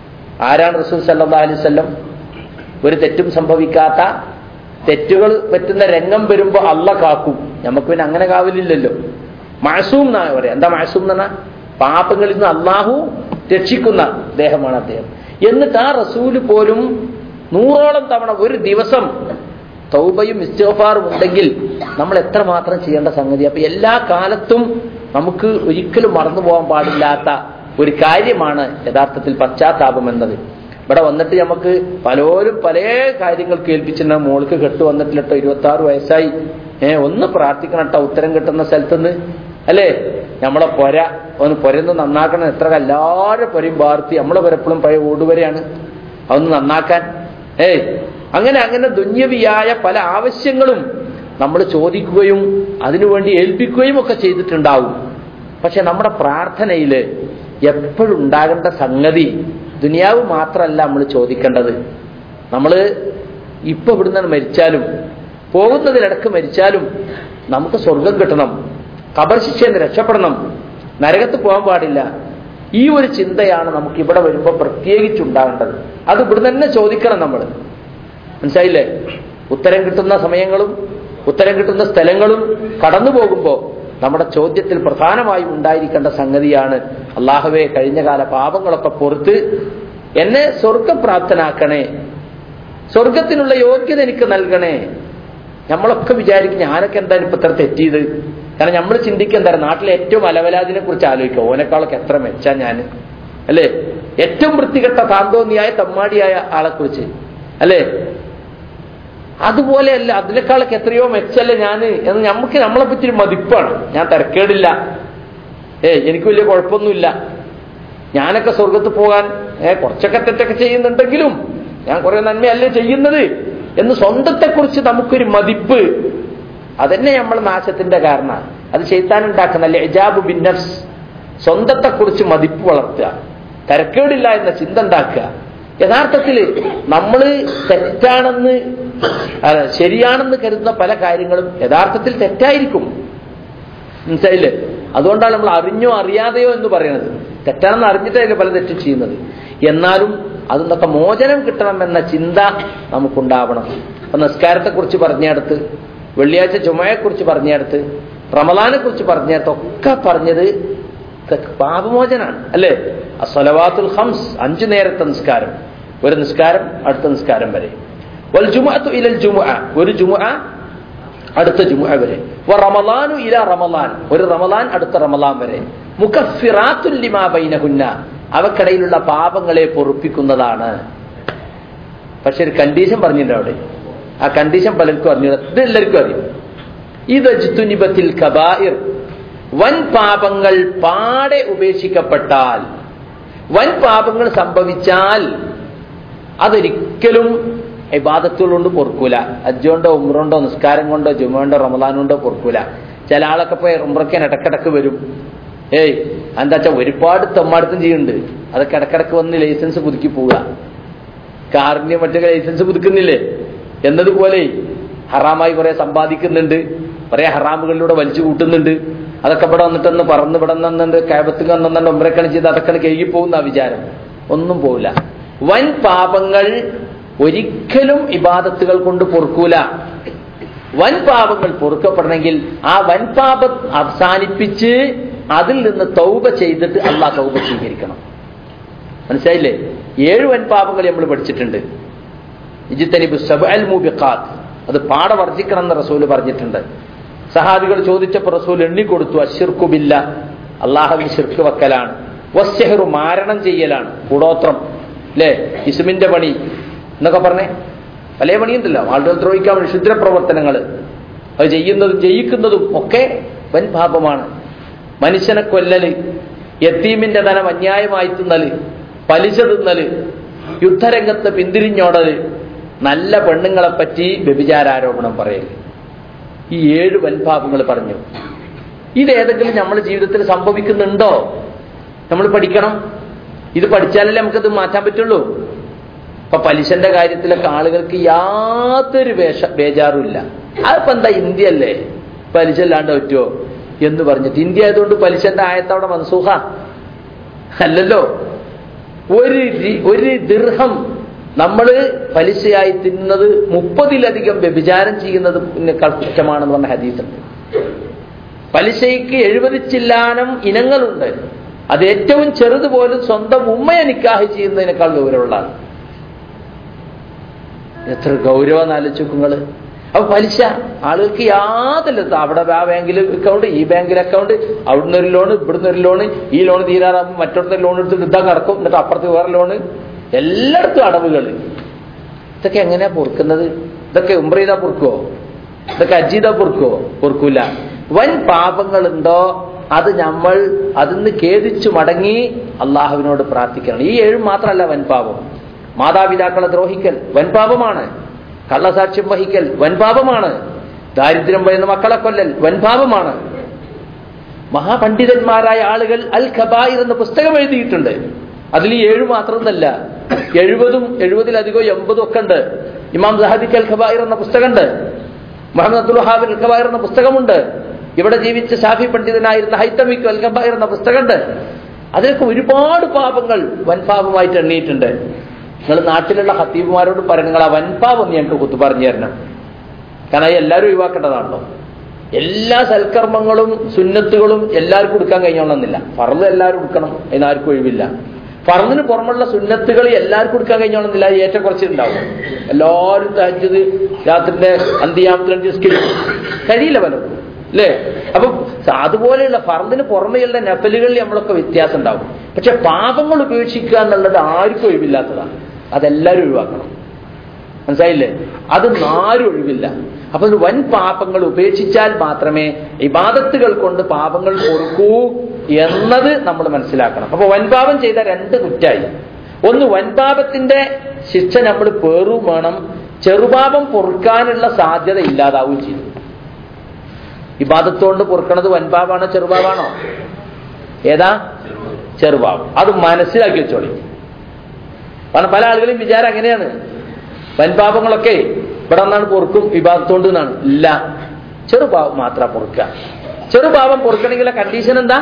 ആരാണ് റസൂൽ സല്ലല്ലാഹു അലൈഹി വസല്ലം ഒരു തെറ്റും സംഭവിക്കാത്ത തെറ്റുകൾ പറ്റുന്ന രംഗം വരുമ്പോൾ അള്ള കാക്കും നമുക്ക് പിന്നെ അങ്ങനെ കാവലില്ലല്ലോ മാസൂം എന്നാണ് പറയാം എന്താ മാസൂം എന്ന് പറഞ്ഞാൽ പാപങ്ങളിൽ നിന്ന് അള്ളാഹു രക്ഷിക്കുന്ന ദേഹമാണ് അദ്ദേഹം എന്നിട്ട് ആ റസൂല് പോലും നൂറോളം തവണ ഒരു ദിവസം തൗബയും ഇസ്തോഫാറും ഉണ്ടെങ്കിൽ നമ്മൾ എത്രമാത്രം ചെയ്യേണ്ട സംഗതി അപ്പൊ എല്ലാ കാലത്തും നമുക്ക് ഒരിക്കലും മറന്നു പോകാൻ പാടില്ലാത്ത ഒരു കാര്യമാണ് യഥാർത്ഥത്തിൽ പശ്ചാത്താപം എന്നത് ഇവിടെ വന്നിട്ട് നമുക്ക് പലരും പല കാര്യങ്ങൾ കേൾപ്പിച്ചിട്ടുണ്ട് മോൾക്ക് കെട്ട് വന്നിട്ടില്ലട്ടോ ഇരുപത്തി ആറ് വയസ്സായി ഏ ഒന്ന് പ്രാർത്ഥിക്കണം കേട്ടോ ഉത്തരം കിട്ടുന്ന സ്ഥലത്തുനിന്ന് അല്ലേ നമ്മളെ പൊര ഒന്ന് പൊരന്ന് നന്നാക്കണം എത്ര എല്ലാവരും പൊരയും വാർത്തി നമ്മളെ പൊരപ്പോഴും പഴയ ഓടുവരെയാണ് അതൊന്ന് നന്നാക്കാൻ ഏയ് അങ്ങനെ അങ്ങനെ ദുന്യവിയായ പല ആവശ്യങ്ങളും നമ്മൾ ചോദിക്കുകയും അതിനുവേണ്ടി ഏൽപ്പിക്കുകയും ഒക്കെ ചെയ്തിട്ടുണ്ടാവും പക്ഷെ നമ്മുടെ പ്രാർത്ഥനയിൽ എപ്പോഴും ഉണ്ടാകേണ്ട സംഗതി ദുനിയാവ് മാത്രമല്ല നമ്മൾ ചോദിക്കേണ്ടത് നമ്മൾ ഇപ്പൊ ഇവിടുന്ന് മരിച്ചാലും പോകുന്നതിലിടക്ക് മരിച്ചാലും നമുക്ക് സ്വർഗം കിട്ടണം കബർ ശിക്ഷയിൽ നിന്ന് രക്ഷപ്പെടണം നരകത്ത് പോകാൻ പാടില്ല ഈ ഒരു ചിന്തയാണ് നമുക്ക് ഇവിടെ വരുമ്പോൾ പ്രത്യേകിച്ചുണ്ടാകേണ്ടത് അത് ഇവിടുന്ന് തന്നെ ചോദിക്കണം നമ്മൾ മനസ്സിലായില്ലേ ഉത്തരം കിട്ടുന്ന സമയങ്ങളും ഉത്തരം കിട്ടുന്ന സ്ഥലങ്ങളും കടന്നു പോകുമ്പോൾ നമ്മുടെ ചോദ്യത്തിൽ പ്രധാനമായും ഉണ്ടായിരിക്കേണ്ട സംഗതിയാണ് അള്ളാഹുവെ കഴിഞ്ഞ കാല പാപങ്ങളൊക്കെ പൊറുത്ത് എന്നെ സ്വർഗപ്രാപ്തനാക്കണേ സ്വർഗത്തിനുള്ള യോഗ്യത എനിക്ക് നൽകണേ നമ്മളൊക്കെ വിചാരിക്കും ഞാനൊക്കെ എന്താണ് ഇപ്പൊ ഇത്ര തെറ്റിയത് കാരണം നമ്മൾ ചിന്തിക്കുക എന്താണ് നാട്ടിലെ ഏറ്റവും അലവലാദിനെ കുറിച്ച് ആലോചിക്കുക ഓനെക്കാളൊക്കെ എത്ര മെച്ചാ ഞാൻ അല്ലേ ഏറ്റവും വൃത്തികെട്ട താന്തോന്നിയായ തമ്മാടിയായ ആളെ കുറിച്ച് അല്ലേ അതുപോലെയല്ല അതിനേക്കാളൊക്കെ എത്രയോ മെച്ചല്ലേ ഞാൻ എന്ന് നമുക്ക് നമ്മളെ പറ്റി ഒരു മതിപ്പാണ് ഞാൻ തിരക്കേടില്ല ഏ എനിക്ക് വലിയ കുഴപ്പമൊന്നുമില്ല ഞാനൊക്കെ സ്വർഗത്ത് പോകാൻ ഏ കുറച്ചൊക്കെ തെറ്റൊക്കെ ചെയ്യുന്നുണ്ടെങ്കിലും ഞാൻ കുറെ നന്മയല്ലേ ചെയ്യുന്നത് എന്ന് സ്വന്തത്തെക്കുറിച്ച് നമുക്കൊരു മതിപ്പ് അതന്നെ നമ്മൾ നാശത്തിന്റെ കാരണം അത് ചെയ്താനുണ്ടാക്കുന്ന ലജാബു ബിൻ നഫ്സ് സ്വന്തത്തെക്കുറിച്ച് മതിപ്പ് വളർത്തുക തിരക്കേടില്ല എന്ന ചിന്ത ഉണ്ടാക്കുക യഥാർത്ഥത്തിൽ നമ്മൾ തെറ്റാണെന്ന് അല്ല, ശരിയാണെന്ന് കരുതുന്ന പല കാര്യങ്ങളും യഥാർത്ഥത്തിൽ തെറ്റായിരിക്കും മനസ്സിലായില്ലേ അതുകൊണ്ടാണ് നമ്മൾ അറിഞ്ഞോ അറിയാതെയോ എന്ന് പറയുന്നത് തെറ്റാണെന്ന് അറിഞ്ഞിട്ടല്ലേ പല തെറ്റും ചെയ്യുന്നത് എന്നാലും അതിൽ നിന്നൊക്കെ മോചനം കിട്ടണം എന്ന ചിന്ത നമുക്കുണ്ടാവണം അപ്പൊ നിസ്കാരത്തെ കുറിച്ച് പറഞ്ഞിടത്ത് വെള്ളിയാഴ്ച ചുമയെക്കുറിച്ച് പറഞ്ഞിടത്ത് റമദാനെ കുറിച്ച് പറഞ്ഞിടത്ത് ഒക്കെ പറഞ്ഞത് ത- പാപമോചനാണ് അല്ലേ അസ്വലവാത്തുൽ ഹംസ് അഞ്ചു നേരത്തെ നിസ്കാരം ഒരു നിസ്കാരം അടുത്ത നിസ്കാരം വരെ വൽ ജുമുഅത്തു ഇലൽ ജുമുഅ ഒരു ജുമുഅ അടുത്ത ജുമുഅ വരെ വ റമളാനു ഇല റമളാൻ ഒരു റമളാൻ അടുത്ത റമളാൻ വരെ മുകഫിറാത്തുൽ ലിമാ ബൈനഹുന്ന അവക്കിടയിലുള്ള പാപങ്ങളെ പൊറുപ്പിക്കുന്നതാണ് പക്ഷെ ഒരു കണ്ടീഷൻ പറഞ്ഞിട്ടുണ്ട് അവിടെ ആ കണ്ടീഷൻ പലർക്കും അറിഞ്ഞു ഇത് എല്ലാവർക്കും അറിയും ഇത് ജിത്തുനിബത്തിൽ കബായിർ വൻ പാപങ്ങൾ പാടെ ഉപേക്ഷിക്കപ്പെട്ടാൽ വൻ പാപങ്ങൾ സംഭവിച്ചാൽ അതൊരിക്കലും ഇബാദത്തുകൾ കൊണ്ട് പൊറുക്കൂല അജ്ജുകൊണ്ടോ ഉമ്രുണ്ടോ നിസ്കാരം കൊണ്ടോ ജുമുണ്ടോ റമദാൻ കൊണ്ടോ പൊറുക്കൂല ചില ആളൊക്കെ പോയി ഉമ്രക്കാൻ ഇടക്കിടക്ക് വരും ഏയ് എന്താ വെച്ചാൽ ഒരുപാട് തെമ്മാടുത്തം ചെയ്യുന്നുണ്ട് അതൊക്കെ ഇടക്കിടക്ക് വന്ന് ലൈസൻസ് പുതുക്കി പോവുക കാറിന്റെ മറ്റൊക്കെ ലൈസൻസ് പുതുക്കുന്നില്ലേ എന്നതുപോലെ ഹറാമായി കുറെ സമ്പാദിക്കുന്നുണ്ട് കുറെ ഹറാമുകളിലൂടെ വലിച്ചു കൂട്ടുന്നുണ്ട് അതൊക്കെ ഇവിടെ വന്നിട്ടൊന്ന് പറന്ന് ഇവിടെ നിന്നുണ്ട് കേബത്തിൽ വന്നുണ്ട് ഒമ്പരക്കണി ചെയ്ത് അതൊക്കെ കഴുകി പോകുന്ന വിചാരം ഒന്നും പോവില്ല വൻ പാപങ്ങൾ ഒരിക്കലും ഇബാദത്തുകൾ കൊണ്ട് പൊറുക്കൂല വൻ പാപങ്ങൾ പൊറുക്കപ്പെടണമെങ്കിൽ ആ വൻ പാപം അവസാനിപ്പിച്ച് അതിൽ നിന്ന് തൗബ ചെയ്തിട്ട് അള്ളാഹ് തൗബ സ്വീകരിക്കണം മനസ്സിലായില്ലേ ഏഴ് വൻ പാപങ്ങൾ നമ്മൾ പഠിച്ചിട്ടുണ്ട് ഇജിത്തനിബ് സബഅൽ മൂബിഖാത്ത് അത് പാട വർജിക്കണം എന്ന് റസൂല് പറഞ്ഞിട്ടുണ്ട് സഹാബികൾ ചോദിച്ചപ്പോൾ റസൂൽ എണ്ണിക്കൊടുത്തു അഷിർക്കുബില്ല അള്ളാഹുവിന് ശിർക്ക് വെക്കലാണ് വസ്യഹറു മാരണം ചെയ്യലാണ് കൂടോത്രം അല്ലേ ഇസ്മിന്റെ പണി എന്നൊക്കെ പറഞ്ഞേ പല പണിയുണ്ടല്ലോ ആളുകൾ ദ്രോഹിക്കാൻ വേണ്ടി ക്ഷുദ്ര പ്രവർത്തനങ്ങൾ അത് ചെയ്യുന്നതും ജയിക്കുന്നതും ഒക്കെ വൻ പാപമാണ് മനുഷ്യനെ കൊല്ലല് യത്തീമിന്റെ ധനം അന്യായമായി തിന്നല് പലിശ തിന്നല് യുദ്ധരംഗത്ത് പിന്തിരിഞ്ഞോടല് നല്ല പെണ്ണുങ്ങളെ പറ്റി വ്യഭിചാരാരോപണം പറയല് ഈ ഏഴ് വൻപാപങ്ങൾ പറഞ്ഞു ഇതേതെങ്കിലും നമ്മുടെ ജീവിതത്തിൽ സംഭവിക്കുന്നുണ്ടോ നമ്മൾ പഠിക്കണം ഇത് പഠിച്ചാലല്ലേ നമുക്കത് മാറ്റാൻ പറ്റുള്ളൂ ഇപ്പൊ പലിശന്റെ കാര്യത്തിലൊക്കെ ആളുകൾക്ക് യാതൊരു വേഷ ബേജാറുമില്ല അതിപ്പോ എന്താ ഇന്ത്യ അല്ലേ പലിശ ഇല്ലാണ്ട് പറ്റുമോ എന്ന് പറഞ്ഞിട്ട് ഇന്ത്യ ആയതുകൊണ്ട് പലിശന്റെ ആയത്തവിടെ മൻസൂഹ അല്ലല്ലോ ഒരു രി- ഒരു ദീർഘം നമ്മൾ പലിശയായി തിന്നുന്നത് മുപ്പതിലധികം വ്യഭിചാരം ചെയ്യുന്നതിനേക്കാൾ കുറ്റമാണെന്ന് പറഞ്ഞ ഹദീസുണ്ട് പലിശയ്ക്ക് എഴുപത് ചില്ലാനം ഇനങ്ങളുണ്ട് അത് ഏറ്റവും ചെറുത് പോലും സ്വന്തം ഉമ്മയെ നിക്കാഹ് ചെയ്യുന്നതിനേക്കാൾ ഗൗരവമുള്ളതാണ് എത്ര ഗൗരവം ആലോചിച്ചു നിങ്ങള് അപ്പൊ പലിശ ആളുകൾക്ക് യാതൊരു അവിടെ ആ ബാങ്കിൽ അക്കൗണ്ട് ഈ ബാങ്കിൽ അക്കൗണ്ട് അവിടുന്ന് ഒരു ലോൺ ഇവിടുന്ന് ഒരു ലോൺ ഈ ലോൺ തീരാറാകുമ്പോൾ മറ്റൊരുത്തർ ലോൺ എടുത്ത് ഇതാ കടക്കും എന്നിട്ട് അപ്പുറത്ത് വേറെ ലോണ് എല്ലായിടത്തും അടവുകൾ ഇതൊക്കെ എങ്ങനെയാ പൊറുക്കുന്നത് ഇതൊക്കെ ഉംറീത പൊറുക്കുവോ ഇതൊക്കെ അജീത പൊറുക്കുവോ പൊറുക്കൂല വൻ പാപങ്ങളുണ്ടോ അത് നമ്മൾ അതിന്ന് ഖേദിച്ചു മടങ്ങി അള്ളാഹുവിനോട് പ്രാർത്ഥിക്കണം ഈ ഏഴും മാത്രമല്ല വൻപാപം മാതാപിതാക്കളെ ദ്രോഹിക്കൽ വൻപാപമാണ് കള്ളസാക്ഷ്യം വഹിക്കൽ വൻപാപമാണ് ദാരിദ്ര്യം പറയുന്ന മക്കളെ കൊല്ലൽ വൻപാപമാണ് മഹാപണ്ഡിതന്മാരായ ആളുകൾ അൽ ഖബായിർ എന്ന പുസ്തകം എഴുതിയിട്ടുണ്ട് അതിൽ ഈ ഏഴ് മാത്രമൊന്നല്ല എഴുപതും എഴുപതിലധികവും എൺപതും ഒക്കെ ഉണ്ട് ഇമാം സഹദിക്ക് അൽ ഖബായിർ എന്ന പുസ്തകമുണ്ട് മുഹമ്മദ് അബ്ദുൽ വഹാബ് അൽ ഖബായിർ എന്ന പുസ്തകമുണ്ട് ഇവിടെ ജീവിച്ച ഷാഫി പണ്ഡിതനായിരുന്ന ഹൈത്തമിക്ക് അൽ ഖബായിർ എന്ന പുസ്തകമുണ്ട് അതിലൊക്കെ ഒരുപാട് പാപങ്ങൾ വൻപാപമായിട്ട് എണ്ണിയിട്ടുണ്ട് നിങ്ങൾ നാട്ടിലുള്ള ഹത്തീബുമാരോട് പറയും നിങ്ങൾ ആ വൻപാപം ഒന്ന് ഞങ്ങൾക്ക് കുത്തു പറഞ്ഞു തരണം കാരണം അത് എല്ലാവരും ഒഴിവാക്കേണ്ടതാണല്ലോ എല്ലാ സൽക്കർമ്മങ്ങളും സുന്നത്തുകളും എല്ലാവർക്കും എടുക്കാൻ കഴിഞ്ഞോണമെന്നില്ല ഫറന്ന് എല്ലാവരും എടുക്കണം അതിനാർക്കും ഒഴിവില്ല ഫറന്നിന് പുറമുള്ള സുന്നത്തുകൾ എല്ലാവർക്കും എടുക്കാൻ കഴിഞ്ഞോണമെന്നില്ല അത് ഏറ്റക്കുറച്ച് ഉണ്ടാവും എല്ലാവരും തഹജ്ജുദ് രാത്രിന്റെ അന്ത്യയാമത്തിൽ നിസ്കരിക്കും കഴിയില്ല പലർക്കും അല്ലേ അപ്പൊ അതുപോലെയുള്ള ഫറന്നിന് പുറമെയുള്ള നഫലുകളിൽ നമ്മളൊക്കെ വ്യത്യാസം ഉണ്ടാവും പക്ഷെ പാപങ്ങൾ ഉപേക്ഷിക്കുക എന്നുള്ളത് ആർക്കും ഒഴിവില്ലാത്തതാണ് അതെല്ലാവരും ഒഴിവാക്കണം മനസ്സിലായില്ലേ അത് ആരും ഒഴിവില്ല അപ്പൊ ഒരു വൻ പാപങ്ങൾ ഉപേക്ഷിച്ചാൽ മാത്രമേ ഇബാദത്തുകൾ കൊണ്ട് പാപങ്ങൾ പൊറുക്കൂ എന്നത് നമ്മൾ മനസ്സിലാക്കണം അപ്പൊ വൻപാപം ചെയ്ത രണ്ട് കുറ്റായി ഒന്ന് വൻപാപത്തിന്റെ ശിക്ഷ നമ്മൾ പേറും വേണം ചെറുപാപം പൊറുക്കാനുള്ള സാധ്യത ഇല്ലാതാവുകയും ചെയ്തു ഇബാദത്തുകൊണ്ട് പൊറുക്കണത് വൻപാപാണോ ചെറുപാപാണോ ഏതാ ചെറുപാപം അത് മനസ്സിലാക്കി വെച്ചോളി കാരണം പല ആളുകളും വിചാരം അങ്ങനെയാണ് വൻപാപങ്ങളൊക്കെ ഇവിടെ നിന്നാണ് പൊറുക്കും വിഭാഗത്തോണ്ട് എന്നാണ് ഇല്ല ചെറുപാപം മാത്രം പൊറുക്കുക ചെറുപാപം പൊറുക്കണമെങ്കിലെ കണ്ടീഷൻ എന്താ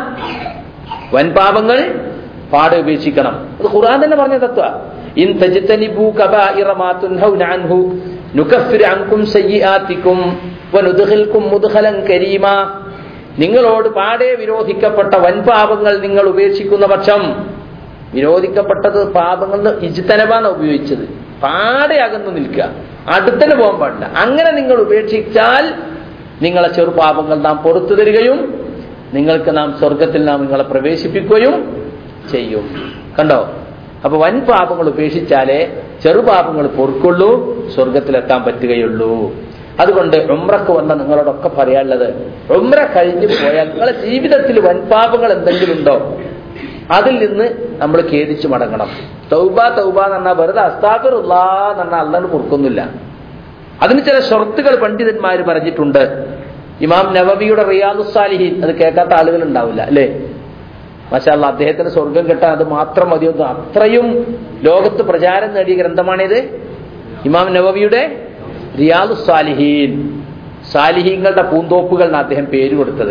വൻപാപങ്ങൾ പാടെ ഉപേക്ഷിക്കണം അത് ഖുർആൻ തന്നെ പറഞ്ഞ തത്വ ഇൻ തജ്തനിബു കബായിറ മാ തുൻഹൗന അൻഹു നുകഫിർ അൻകും സയ്യിആതികും വനുദ്ഖിൽകും മുദ്ഖലൻ കരീമാ നിങ്ങളോട് പാടെ വിരോധിക്കപ്പെട്ട വൻപാപങ്ങൾ നിങ്ങൾ ഉപേക്ഷിക്കുന്ന പക്ഷം വിരോധിക്കപ്പെട്ടത് പാപങ്ങൾ ഇജ്തനബാണ് ഉപയോഗിച്ചത് പാടെ അകന്നു നിൽക്കുക അടുത്തന്നെ പോകാൻ പാടില്ല അങ്ങനെ നിങ്ങൾ ഉപേക്ഷിച്ചാൽ നിങ്ങളെ ചെറുപാപങ്ങൾ നാം പുറത്തു തരികയും നിങ്ങൾക്ക് നാം സ്വർഗത്തിൽ നാം നിങ്ങളെ പ്രവേശിപ്പിക്കുകയും ചെയ്യും കണ്ടോ അപ്പൊ വൻ പാപങ്ങൾ ഉപേക്ഷിച്ചാലേ ചെറുപാപങ്ങൾ പൊറുക്കുള്ളൂ സ്വർഗത്തിലെത്താൻ പറ്റുകയുള്ളൂ അതുകൊണ്ട് ഉമ്രക്ക് വന്ന നിങ്ങളോടൊക്കെ പറയാനുള്ളത് ഉമ്ര കഴിഞ്ഞു പോയാൽ നിങ്ങളെ ജീവിതത്തിൽ വൻപാപങ്ങൾ എന്തെങ്കിലും ഉണ്ടോ അതിൽ നിന്ന് നമ്മൾ ഖേദിച്ചു മടങ്ങണം തൗബ തൗബ എന്ന് പറഞ്ഞാൽ വെറുതെ അസ്താഫിറുല്ലാ എന്ന് പറഞ്ഞാൽ അല്ലാണ്ട് പൊറുക്കൊന്നുമില്ല അതിന് ചില ഷർത്തുകൾ പണ്ഡിതന്മാർ പറഞ്ഞിട്ടുണ്ട് ഇമാം നവബിയുടെ റിയാദുസാലിഹീൻ അത് കേൾക്കാത്ത ആളുകൾ ഉണ്ടാവില്ല അല്ലേ മാഷാല്ല അദ്ദേഹത്തിന് സ്വർഗം കിട്ടാൻ അത് മാത്രം മതിയൊന്നും അത്രയും ലോകത്ത് പ്രചാരം നേടിയ ഗ്രന്ഥമാണിത് ഇമാം നവബിയുടെ റിയാദു സാലിഹീൻ സാലിഹീങ്ങളുടെ പൂന്തോപ്പുകൾ എന്നാണ് അദ്ദേഹം പേര് കൊടുത്തത്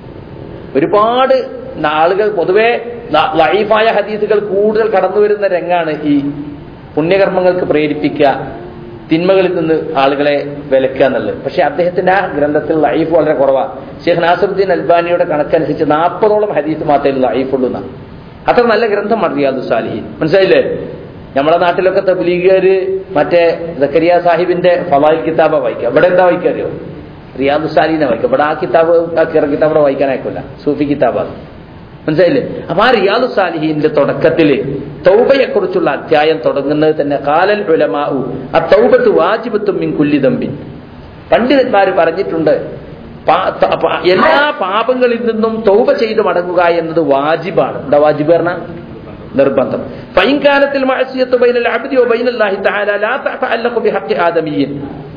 ഒരുപാട് ആളുകൾ പൊതുവെ ലൈഫായ ഹദീസുകൾ കൂടുതൽ കടന്നു വരുന്ന രംഗാണ് ഈ പുണ്യകർമ്മങ്ങൾക്ക് പ്രേരിപ്പിക്കുക തിന്മകളിൽ നിന്ന് ആളുകളെ വിലക്കുക എന്നുള്ളത് പക്ഷെ അദ്ദേഹത്തിന്റെ ആ ഗ്രന്ഥത്തിൽ ലൈഫ് വളരെ കുറവാണ് ഷെയ്ഖ് നാസറുദ്ദീൻ അൽബാനിയുടെ കണക്കനുസരിച്ച് നാൽപ്പതോളം ഹദീസ് മാത്രമേ ലൈഫുള്ളൂ എന്നാണ് അത്ര നല്ല ഗ്രന്ഥമാണ് റിയാദു സാലിഹിൻ മനസ്സിലായില്ലേ നമ്മുടെ നാട്ടിലൊക്കെ തബ്ലീഗുകാര് മറ്റേ സക്കരിയ സാഹിബിന്റെ ഫവായിൽ കിതാബ വായിക്കുക ഇവിടെ എന്താ വായിക്കാറിയോ റിയാദു സാലിനെ വായിക്കുക ഇവിടെ ആ കിതാബ് ആ കിറ കിതാബ് ഇവിടെ വായിക്കാനായിക്കില്ല സൂഫി കിതാബാണ് മനസ്സിലായില്ലേ അപ്പൊ ആ റിയാദു സാലിഹിന്റെ തുടക്കത്തില് തൗബയെക്കുറിച്ചുള്ള അധ്യായം തുടങ്ങുന്നത് തന്നെ കാലൽ ഉലമാഉ ആ തൗബത്ത് വാജിബത്തും മിൻ കുല്ലി ദമ്പിൻ പണ്ഡിതന്മാർ പറഞ്ഞിട്ടുണ്ട് പാ- ത- പ- എല്ലാ പാപങ്ങളിൽ നിന്നും തൗബ ചെയ്ത് മടങ്ങുക എന്നത് വാജിബാണ് എന്താ വാജിബ് പറഞ്ഞ നിർബന്ധം ഫൈൻകാലത്തിൽ മഅസിയത്തു ബൈനൽ അബ്ദി വ ബൈനല്ലാഹി തആല ലാ തഅല്ലഖു ബിഹഖി ആദമിയ്യിൻ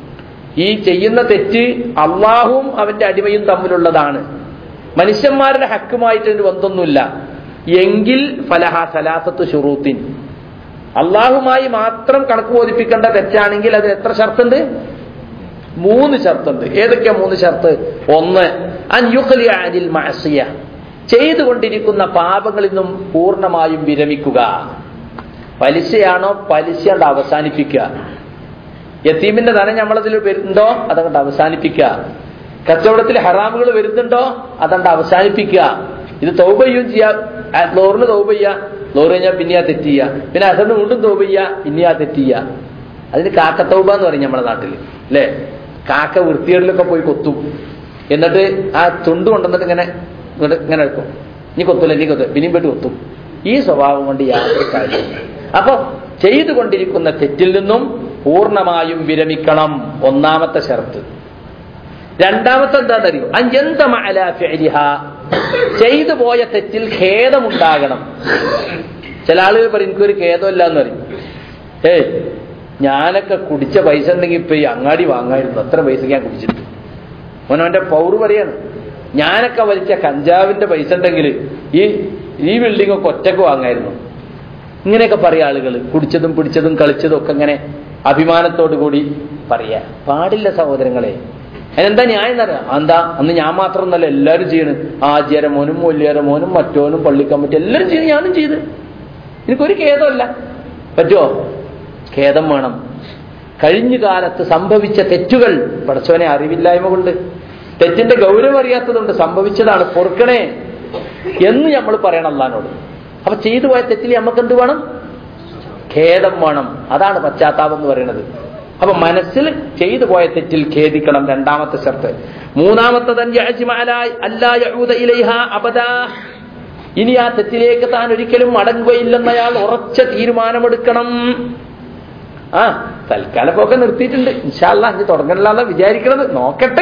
ഈ ചെയ്യുന്ന തെറ്റ് അള്ളാഹുവും അവന്റെ അടിമയും തമ്മിലുള്ളതാണ് മനുഷ്യന്മാരുടെ ഹക്കുമായിട്ട് ഇതിന് ബന്ധമൊന്നുമില്ല എങ്കിൽ ഫലഹ സലാസത്ത് ഷുറൂത്തിൻ അള്ളാഹുമായി മാത്രം കണക്ക് ബോധിപ്പിക്കേണ്ട തെറ്റാണെങ്കിൽ അതിന് എത്ര ഷർത്തുണ്ട് മൂന്ന് ഷർത്തുണ്ട് ഏതൊക്കെയാ മൂന്ന് ഷർത്ത് ഒന്ന് അൻയുഖലി അനിൽ മഅസിയ ചെയ്തുകൊണ്ടിരിക്കുന്ന പാപങ്ങളിൽ നിന്നും പൂർണ്ണമായും വിരമിക്കുക പലിശയാണോ പലിശ കൊണ്ട് അവസാനിപ്പിക്കുക യത്തീമിന്റെ ധനം നമ്മളതിൽ വരുന്നുണ്ടോ അതങ്ങോട്ട് അവസാനിപ്പിക്കുക കച്ചവടത്തിൽ ഹറാമുകൾ വരുന്നുണ്ടോ അതങ്ങോട്ട് അവസാനിപ്പിക്കുക ഇത് തൗബ ചെയ്യും ചെയ്യാം ആ, ലോറിന് തൗബ ചെയ്യുക ലോറ് കഴിഞ്ഞാൽ പിന്നെ ആ തെറ്റ് ചെയ്യുക പിന്നെ അസറിന് വീണ്ടും തൗബ ചെയ്യുക പിന്നെ ആ തെറ്റ് ചെയ്യുക അതിന് കാക്ക തൗബ എന്ന് പറയും നമ്മുടെ നാട്ടിൽ അല്ലേ കാക്ക വൃത്തികേടിലൊക്കെ പോയി കൊത്തും എന്നിട്ട് ആ തുണ്ട് കൊണ്ടുവന്നിട്ട് ഇങ്ങനെ ഇങ്ങോട്ട് ഇങ്ങനെ എടുക്കും നീ കൊത്തൂല നീ കൊത്തു പിന്നെയും പോയിട്ട് കൊത്തും ഈ സ്വഭാവം കൊണ്ട് യാതൊരു കാര്യമില്ല അപ്പൊ ചെയ്തുകൊണ്ടിരിക്കുന്ന തെറ്റിൽ നിന്നും പൂർണ്ണമായും വിരമിക്കണം ഒന്നാമത്തെ ഷർത്ത് രണ്ടാമത്തെ എന്താണെന്നറിയോ അഞ്ചന്തമ അല ഫിഅലിഹ ചെയ്തു പോയ തെറ്റിൽ ഖേദമുണ്ടാകണം ചില ആളുകൾ പറയും എനിക്കൊരു ഖേദമില്ല എന്ന് പറയും ഏയ് ഞാനൊക്കെ കുടിച്ച പൈസ ഉണ്ടെങ്കിൽ ഇപ്പൊ ഈ അങ്ങാടി വാങ്ങായിരുന്നു അത്ര പൈസക്ക് ഞാൻ കുടിച്ചിട്ട് മോനവന്റെ പൗറ് പറയാണ് ഞാനൊക്കെ വലിച്ച കഞ്ചാവിന്റെ പൈസ ഉണ്ടെങ്കിൽ ഈ ഈ ബിൽഡിംഗ് ഒക്കെ ഒറ്റക്ക് വാങ്ങായിരുന്നു ഇങ്ങനെയൊക്കെ പറയാ ആളുകൾ കുടിച്ചതും പിടിച്ചതും കളിച്ചതും ഒക്കെ ഇങ്ങനെ അഭിമാനത്തോടു കൂടി പറയാ പാടില്ല സഹോദരങ്ങളെ അതിനെന്താ ന്യായം എന്നറിയാം എന്താ അന്ന് ഞാൻ മാത്രമൊന്നല്ല എല്ലാവരും ചെയ്യണ് ആചാര മോനും മൊല്ലിയാര മോനും മറ്റോനും പള്ളിക്കമ്മറ്റി എല്ലാവരും ചെയ്യണം ഞാനും ചെയ്ത് എനിക്കൊരു ഖേദമല്ല പറ്റുമോ ഖേദം വേണം കഴിഞ്ഞ കാലത്ത് സംഭവിച്ച തെറ്റുകൾ പടച്ചവനെ അറിവില്ലായ്മ കൊണ്ട് തെറ്റിന്റെ ഗൗരവം അറിയാത്തതുകൊണ്ട് സംഭവിച്ചതാണ് പൊറുക്കണേ എന്ന് നമ്മൾ പറയണം അള്ളഹാനോട് അപ്പൊ ചെയ്തു പോയ തെറ്റിൽ നമുക്ക് എന്ത് വേണം ഖേദം വേണം അതാണ് പശ്ചാത്താപം എന്ന് പറയുന്നത് അപ്പൊ മനസ്സിൽ ചെയ്തു പോയ തെറ്റിൽ ഖേദിക്കണം രണ്ടാമത്തെ ഷർത്ത് മൂന്നാമത്തത് അൻ യഅ്സിമ അലാ അല്ലാ യഊദ ഇലൈഹ അബദാ ഇനി ആ തെറ്റിലേക്ക് താൻ ഒരിക്കലും മടങ്ങുകയില്ലെന്ന് അയാൾ ഉറച്ച തീരുമാനമെടുക്കണം ആ തൽക്കാലം പോക്കെ നിർത്തിയിട്ടുണ്ട് ഇൻഷാല്ല ഇനി തുടങ്ങണില്ലാന്ന് വിചാരിക്കണത് നോക്കട്ടെ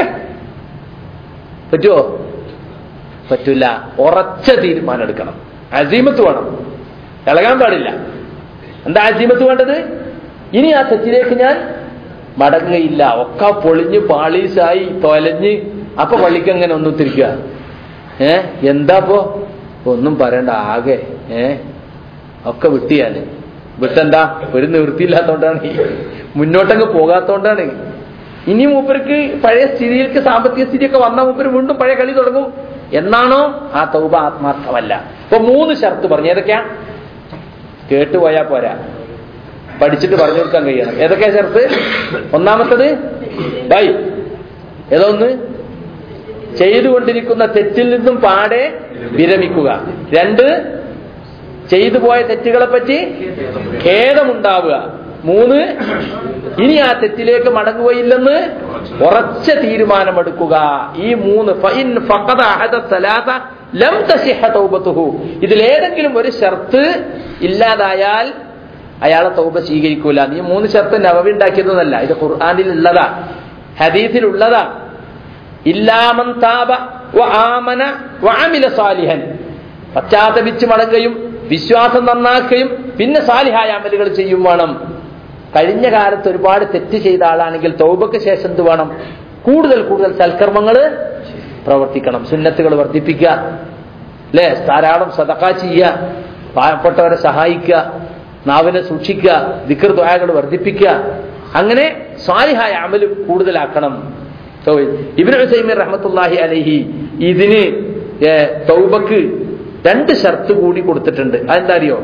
പറ്റുമോ പറ്റൂല ഉറച്ച തീരുമാനം എടുക്കണം അസീമത്ത് വേണം ഇളകാൻ പാടില്ല എന്താ അസീമത്ത് വേണ്ടത് ഇനി ആ തെറ്റിലേക്ക് ഞാൻ മടങ്ങുകയില്ല ഒക്കെ പൊളിഞ്ഞ് പാളീസായി തൊലഞ്ഞ് അപ്പൊ പള്ളിക്ക് അങ്ങനെ ഒന്നും തിരിക്കുക ഏ എന്താപ്പോ ഒന്നും പറയണ്ട ആകെ ഏ ഒക്കെ വിട്ടിയാല് വിട്ടെന്താ ഒരു നിവൃത്തിയില്ലാത്തോണ്ടാണ് ഈ മുന്നോട്ടങ്ങ് പോകാത്തോണ്ടാണ് ഇനി മൂപ്പർക്ക് പഴയ സ്ഥിതിയിലേക്ക് സാമ്പത്തിക സ്ഥിതിയൊക്കെ വന്ന മൂപ്പര് വീണ്ടും പഴയ കളി തുടങ്ങും എന്നാണോ ആ തൗബ ആത്മാർത്ഥമല്ല ഇപ്പൊ മൂന്ന് ഷർത്ത് പറഞ്ഞു ഏതൊക്കെയാ കേട്ടുപോയാ പോരാ പഠിച്ചിട്ട് പറഞ്ഞു കൊടുക്കാൻ കഴിയണം ഏതൊക്കെയാ ഷർത്ത് ഒന്നാമത്തത് ബൈ ഏതോ ഒന്ന് ചെയ്തുകൊണ്ടിരിക്കുന്ന തെറ്റിൽ നിന്നും പാടെ വിരമിക്കുക രണ്ട് ചെയ്തു പോയ തെറ്റുകളെ പറ്റി ഖേദമുണ്ടാവുക മൂന്ന് ഇനി ആ തെറ്റിലേക്ക് മടങ്ങുകയില്ലെന്ന് ഉറച്ച തീരുമാനമെടുക്കുക ഈ മൂന്ന് ഫഇൻ ഫഖദ അഹദ സലാസ ലം തസിഹ തൗബത്തുഹു ഇതിലേതെങ്കിലും ഒരു ഷർത്ത് ഇല്ലാതായാൽ അയാളെ തൗബ സ്വീകരിക്കൂല നീ മൂന്ന് ഷർത്ത് നവവി ഉണ്ടാക്കിയതൊന്നല്ല ഇത് ഖുർആനിൽ ഉള്ളതാ ഹദീസിൽ ഉള്ളതാ ഇല്ലാമൻ താബ വ ആമന വ അമില സാലിഹൻ പശ്ചാത്തപിച്ച് മടങ്ങുകയും വിശ്വാസം നന്നാക്കുകയും പിന്നെ സാലിഹായ അമലുകൾ ചെയ്യും വേണം കഴിഞ്ഞ കാലത്ത് ഒരുപാട് തെറ്റ് ചെയ്ത ആളാണെങ്കിൽ തൗബക്ക് ശേഷം എന്ത് വേണം കൂടുതൽ കൂടുതൽ സൽക്കർമ്മങ്ങൾ പ്രവർത്തിക്കണം സുന്നത്തുകൾ വർദ്ധിപ്പിക്കുക അല്ലേ ധാരാളം സദക്ക ചെയ്യുക പാവപ്പെട്ടവരെ സഹായിക്കുക നാവിനെ സൂക്ഷിക്കുക ദിക്കർ ദ്വായകൾ വർദ്ധിപ്പിക്കുക അങ്ങനെ സ്വാലിഹായ അമല് കൂടുതലാക്കണം ഇബിന് ഹുസൈമീർ റഹ്മത്തുല്ലാഹി അലഹി ഇതിന് ഏ, തൗബക്ക് രണ്ട് ഷർത്ത് കൂടി കൊടുത്തിട്ടുണ്ട് അതെന്താ അറിയോ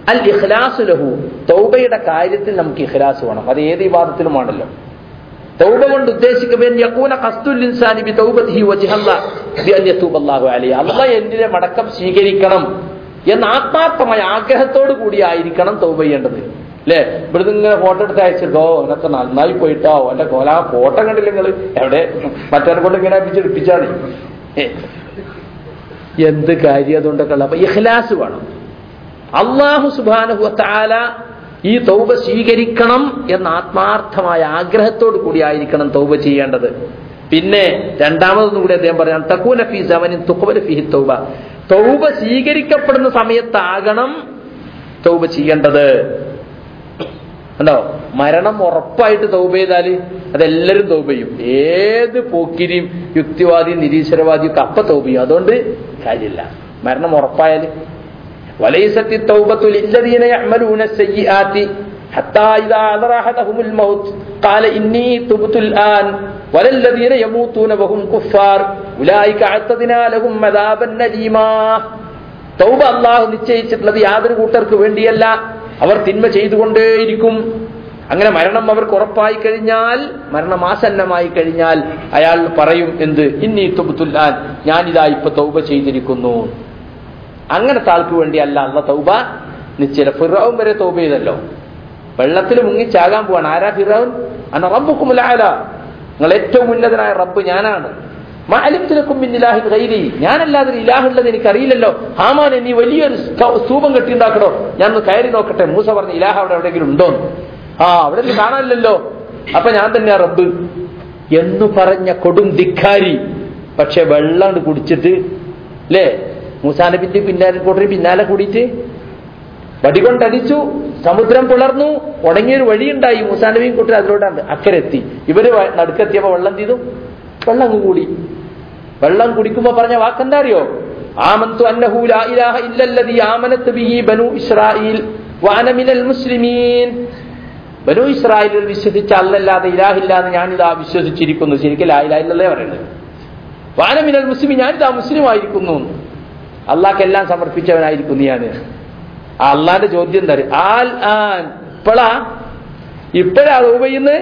അൽ ഇഖ്ലാസു ലഹു തൗബയുടെ കാര്യത്തിൽ നമുക്ക് ഇഖ്ലാസ് വേണം അത് ഏത് വിവാദത്തിലുമാണല്ലോ തൗബ കൊണ്ട് ഉദ്ദേശിക്കുമ്പോൾ യക്കൂന ഖസ്തുൽ ഇൻസാനി ബി തൗബതിഹി വജ്ഹല്ല ബി അൻ യതൂബ അല്ലാഹു അലൈഹി അല്ലാഹ് എന്നിലെ മടക്കം സ്വീകരിക്കണം എന്ന ആത്മാർത്ഥമായ ആഗ്രഹത്തോടു കൂടി ആയിരിക്കണം തൗബ ചെയ്യേണ്ടത് അല്ലേ ഇവിടുന്ന് ഇങ്ങനെ ഫോട്ടോ എടുത്ത് അയച്ചിട്ടോ അവനൊക്കെ നന്നായി പോയിട്ടോ അവന്റെ കോല ഫോട്ടോ കണ്ടില്ല നിങ്ങൾ എവിടെ മറ്റവനെ കൊണ്ട് ഇങ്ങനെ പിടിച്ചെടുപ്പിച്ചാണ് എന്ത് കാര്യം അതുകൊണ്ടൊക്കെ ഉള്ള അപ്പൊ ഇഖ്ലാസ് വേണം അള്ളാഹു സുബാനഹു താല ഈ തൗബ സ്വീകരിക്കണം എന്ന ആത്മാർത്ഥമായ ആഗ്രഹത്തോടു കൂടി ആയിരിക്കണം തൗബ ചെയ്യേണ്ടത് പിന്നെ രണ്ടാമതൊന്നും കൂടി അദ്ദേഹം പറയാം തക്കൂന ഫി സമനിൻ തുക്കുബല ഫിഹി തൗബ തൗബ സ്വീകരിക്കപ്പെടുന്ന സമയത്താകണം തൗബ ചെയ്യേണ്ടത് ഉണ്ടോ മരണം ഉറപ്പായിട്ട് തൗബ ചെയ്താൽ അതെല്ലാവരും തൗബ ചെയ്യും ഏത് പോക്കിരിയും യുക്തിവാദിയും നിരീശ്വരവാദിയും ഒക്കെ അപ്പ തൗബ ചെയ്യും അതുകൊണ്ട് കാര്യമില്ല മരണം ഉറപ്പായാൽ وليست التوبة للذين يعملون السيئات حتى إذا حضر أحدهم الموت قال إني تبت الآن ولا الذين يموتون وهم كفار أولئك أعتدنا لهم عذابا أليما തൗബ അള്ളാഹു നിശ്ചയിച്ചിട്ടുള്ളത് യാതൊരു കൂട്ടർക്ക് വേണ്ടിയല്ല അവർ തിന്മ ചെയ്തുകൊണ്ടേയിരിക്കും അങ്ങനെ മരണം അവർക്ക് ഉറപ്പായി കഴിഞ്ഞാൽ മരണം ആസന്നമായി കഴിഞ്ഞാൽ അയാൾ പറയും എന്ത് ഇന്നി തുബുത്തുല്ലാൻ ഞാനിതാ ഇപ്പൊ തൗബ ചെയ്തിരിക്കുന്നു അങ്ങനത്തെ ആൾക്ക് വേണ്ടി അല്ല അള്ള തൗബ നിശ്ചയ ഫിറാവും വരെ തൗബ ചെയ്തല്ലോ വെള്ളത്തിൽ മുങ്ങി ചാകാൻ പോവാണ് ആരാ ഫിറാവുൻ അന്ന റബ്ബുക്കുമുലാല നിങ്ങൾ ഏറ്റവും ഉന്നതനായ റബ്ബ് ഞാനാണ് മാലിത്തിലക്കും ഇല്ലാഹി ഗൈരി ഞാനല്ലാതെ ഇലാഹുള്ളത് എനിക്കറിയില്ലല്ലോ ഹാമാൻ നീ വലിയൊരു സ്തൂപം കെട്ടിണ്ടാക്കണോ ഞാൻ ഒന്ന് കയറി നോക്കട്ടെ മൂസ പറഞ്ഞ ഇലാഹ അവിടെ എവിടെയെങ്കിലും ഉണ്ടോ ആ അവിടെ നിന്ന് കാണാനില്ലല്ലോ അപ്പൊ ഞാൻ തന്നെയാ റബ്ബ് എന്ന് പറഞ്ഞ കൊടും ധിക്കാരി പക്ഷെ വെള്ളം കുടിച്ചിട്ട് അല്ലേ മൂസാനബിന്റെ പിന്നാലെ കൂട്ടറി പിന്നാലെ കൂടിയിട്ട് വടികൊണ്ടടിച്ചു സമുദ്രം പിളർന്നു ഉണങ്ങിയൊരു വഴിയുണ്ടായി മൂസാനബിയും കൂട്ടർ അതിലോട്ടാണ് അക്കരെ എത്തി ഇവര് നടുക്കെത്തിയപ്പോ വെള്ളം ചെയ്തു വെള്ളം അങ്ങ് കൂടി വെള്ളം കുടിക്കുമ്പോ പറഞ്ഞ വാക്കെന്താ അറിയോ ആമന്തു അന്നഹു ലാ ഇലാഹ ഇല്ലല്ലദി ആമനത്ത് ബിഹി ബനു ഇസ്രായീൽ വഅന മിനൽ മുസ്ലിമീൻ ബനു ഇസ്രായേലിൽ വിശ്വസിച്ച അല്ലല്ലാതെ ഇലാഹില്ല എന്ന് ഞാനിതാ വിശ്വസിച്ചിരിക്കുന്നു ശരിക്കും ലാ ഇലാഹ ഇല്ലല്ലേ പറയുന്നത് വഅന മിനൽ മുസ്ലിമീൻ ഞാനിതാ മുസ്ലിം ആയിരിക്കുന്നു അള്ളാഹ്ക്കെല്ലാം സമർപ്പിച്ചവനായിരിക്കുന്നു ഞാൻ ആ അള്ളാന്റെ ചോദ്യം എന്താ ആൽ ആൻ ഇപ്പോഴാ ഇപ്പോഴാ ഉപയുന്നത്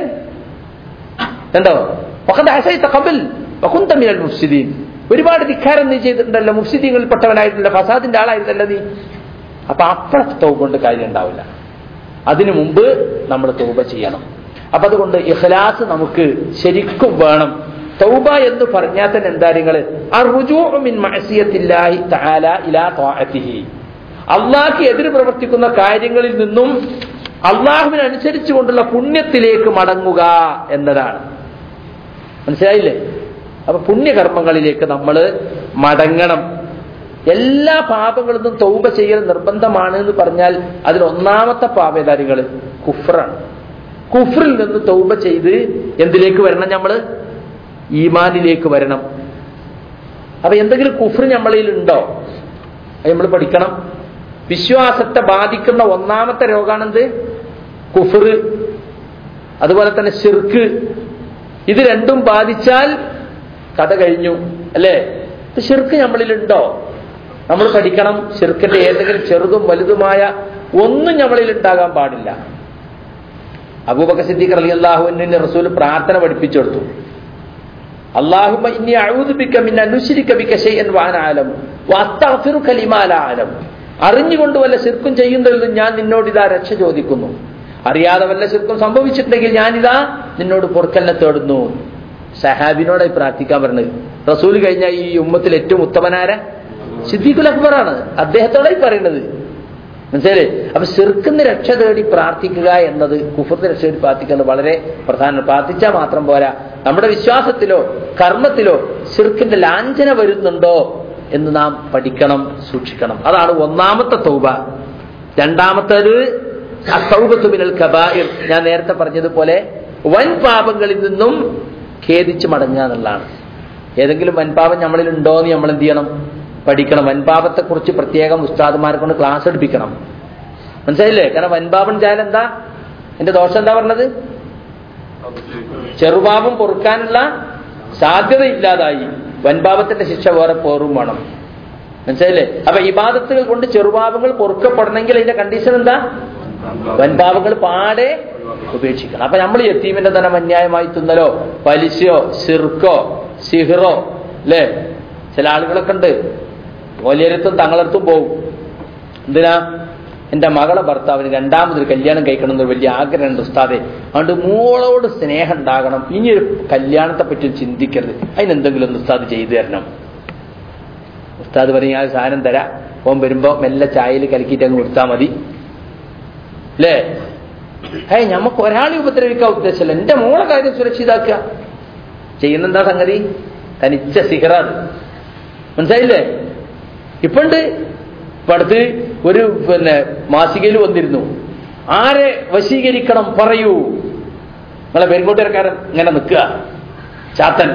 കണ്ടോ കബിൽ വകുന്തമിനൽ മുഫ്സിദീൻ ഒരുപാട് ധിക്കാരം നീ ചെയ്തിട്ടുണ്ടല്ലോ മുഫ്സിദീങ്ങളിൽപ്പെട്ടവനായിട്ടുള്ള ഫസാദിന്റെ ആളായിരുന്നല്ലോ നീ അപ്പൊ അപ്പഴത്തെ തൗബ കൊണ്ട് കാര്യം ഉണ്ടാവില്ല അതിനു മുമ്പ് നമ്മൾ തൗബ ചെയ്യണം അപ്പൊ അതുകൊണ്ട് ഇഖ്ലാസ് നമുക്ക് ശരിക്കും വേണം തൗബ എന്ന് പറഞ്ഞാൽ തന്നെ എന്താ നിങ്ങൾ അള്ളാഹ്ക്ക് എതിര് പ്രവർത്തിക്കുന്ന കാര്യങ്ങളിൽ നിന്നും അള്ളാഹുവിനനുസരിച്ചു കൊണ്ടുള്ള പുണ്യത്തിലേക്ക് മടങ്ങുക എന്നതാണ് മനസ്സിലായില്ലേ അപ്പൊ പുണ്യകർമ്മങ്ങളിലേക്ക് നമ്മൾ മടങ്ങണം എല്ലാ പാപങ്ങളിൽ നിന്നും തൗബ ചെയ്യൽ നിർബന്ധമാണ് എന്ന് പറഞ്ഞാൽ അതിൽ ഒന്നാമത്തെ പാപേതാരികൾ കുഫറാണ് കുഫറിൽ നിന്ന് തൗബ ചെയ്ത് എന്തിലേക്ക് വരണം നമ്മള് ഈമാനിലേക്ക് വരണം അപ്പൊ എന്തെങ്കിലും കുഫർ നമ്മളിൽ ഉണ്ടോ അത് നമ്മൾ പഠിക്കണം വിശ്വാസത്തെ ബാധിക്കുന്ന ഒന്നാമത്തെ രോഗാണെന്ത് കുഫർ അതുപോലെ തന്നെ ഷിർക്ക് ഇത് രണ്ടും ബാധിച്ചാൽ കഥ കഴിഞ്ഞു അല്ലേ ഷിർക്ക് നമ്മളിലുണ്ടോ നമ്മൾ പഠിക്കണം ഷിർക്കിന്റെ ഏതെങ്കിലും ചെറുതും വലുതുമായ ഒന്നും നമ്മളിൽ ഉണ്ടാകാൻ പാടില്ല അബൂബക്ക സിദ്ദീഖ് അലി അള്ളാഹുവിന്റെ റസൂൽ പ്രാർത്ഥന പഠിപ്പിച്ചു കൊടുത്തു അള്ളാഹുമ്മ ഇന്നി അഊദുബിക മിൻ അനുശ്രിക ബിക ശൈഅൻ വഅന അലം വഅസ്തഗ്ഫിറുക ലിമാ ലാ അലം അറിഞ്ഞുകൊണ്ട് വല്ല ശിർക്കും ചെയ്യുന്നതിൽ നിന്ന് ഞാൻ നിന്നോട് ഇതാ രക്ഷ ചോദിക്കുന്നു അറിയാതെ വല്ല ശിർക്കും സംഭവിച്ചിട്ടുണ്ടെങ്കിൽ ഞാനിതാ നിന്നോട് പൊറുക്കലിനെ തേടുന്നു സഹാബിനോടായി പ്രാർത്ഥിക്കാൻ പറഞ്ഞത് റസൂൽ കഴിഞ്ഞ ഈ ഉമ്മത്തിൽ ഏറ്റവും ഉത്തമനാര സിദ്ദീഖുൽ അക്ബറാണ് അദ്ദേഹത്തോടായി പറയുന്നത് മനസ്സിലായില്ലേ അപ്പൊ ചെറുക്കുന്ന രക്ഷ തേടി പ്രാർത്ഥിക്കുക എന്നത് കുഫറിന്റെ രക്ഷ തേടി പ്രാർത്ഥിക്കുന്നത് വളരെ പ്രധാനമാണ് പ്രാർത്ഥിച്ചാൽ മാത്രം പോരാ നമ്മുടെ വിശ്വാസത്തിലോ കർമ്മത്തിലോ ചെറുക്കിന്റെ ലാഞ്ചന വരുന്നുണ്ടോ എന്ന് നാം പഠിക്കണം സൂക്ഷിക്കണം അതാണ് ഒന്നാമത്തെ തൗബ രണ്ടാമത്തേത് അസൗബത്തുമിനൽ കബായിർ ഞാൻ നേരത്തെ പറഞ്ഞതുപോലെ വൻ പാപങ്ങളിൽ നിന്നും ഖേദിച്ച് മടങ്ങുക എന്നുള്ളതാണ് ഏതെങ്കിലും വൻപാപം നമ്മളിൽ ഉണ്ടോ എന്ന് നമ്മൾ എന്ത് ചെയ്യണം പഠിക്കണം വൻപാപത്തെക്കുറിച്ച് പ്രത്യേകം ഉസ്താദുമാരെ കൊണ്ട് ക്ലാസ് എടുപ്പിക്കണം മനസ്സിലായില്ലേ കാരണം വൻപാപം ചായാൽ എന്താ എന്റെ ദോഷം എന്താ പറഞ്ഞത് ചെറുപാപം പൊറുക്കാനുള്ള സാധ്യത ഇല്ലാതായി വൻപാപത്തിന്റെ ശിക്ഷ വേറെ പോറും വേണം മനസ്സിലായില്ലേ അപ്പൊ ഇബാദത്തുകൾ കൊണ്ട് ചെറുപാപങ്ങൾ പൊറുക്കപ്പെടണമെങ്കിൽ അതിന്റെ കണ്ടീഷൻ എന്താ വൻപാപങ്ങൾ പാടെ ഉപേക്ഷിക്കണം അപ്പൊ നമ്മൾ യത്തീമിന്റെ ധനം അന്യായമായി തിന്നലോ പലിശയോ സിർക്കോ സിഹിറോ അല്ലേ ചില ആളുകളൊക്കെ ഉണ്ട് വലിയരത്തും തങ്ങളടുത്തും പോകും എന്തിനാ എന്റെ മകളെ ഭർത്താവിന് രണ്ടാമതൊരു കല്യാണം കഴിക്കണം എന്നൊരു വലിയ ആഗ്രഹമുണ്ട് ഉസ്താദെ അതുകൊണ്ട് മോളോട് സ്നേഹം ഉണ്ടാകണം ഇനി ഒരു കല്യാണത്തെ പറ്റി ചിന്തിക്കരുത് അതിനെന്തെങ്കിലും ഒന്ന് ഉസ്താദ് ചെയ്തു തരണം ഉസ്താദ് പറഞ്ഞ് ഞാൻ ഒരു സാധനം തരാം ഓൻ വരുമ്പോ മെല്ലെ ചായയിൽ കലക്കിയിട്ട് അങ്ങ് കൊടുത്താൽ മതി അല്ലേ ഏയ് നമുക്ക് ഒരാളെ ഉപദ്രവിക്കാൻ ഉദ്ദേശമല്ല എന്റെ മോളെ കാര്യം സുരക്ഷിതാക്കുക ചെയ്യുന്നെന്താ സംഗതി തനിച്ച സിഹറാണ് മനസ്സിലായില്ലേ ഇപ്പണ്ട് ഇപ്പൊ അടുത്ത് ഒരു പിന്നെ മാസികയിൽ വന്നിരുന്നു ആരെ വശീകരിക്കണം പറയൂ നിങ്ങളെ പെരുങ്കോട്ടുകാരക്കാരൻ ഇങ്ങനെ നിൽക്കുക ചാത്തൻ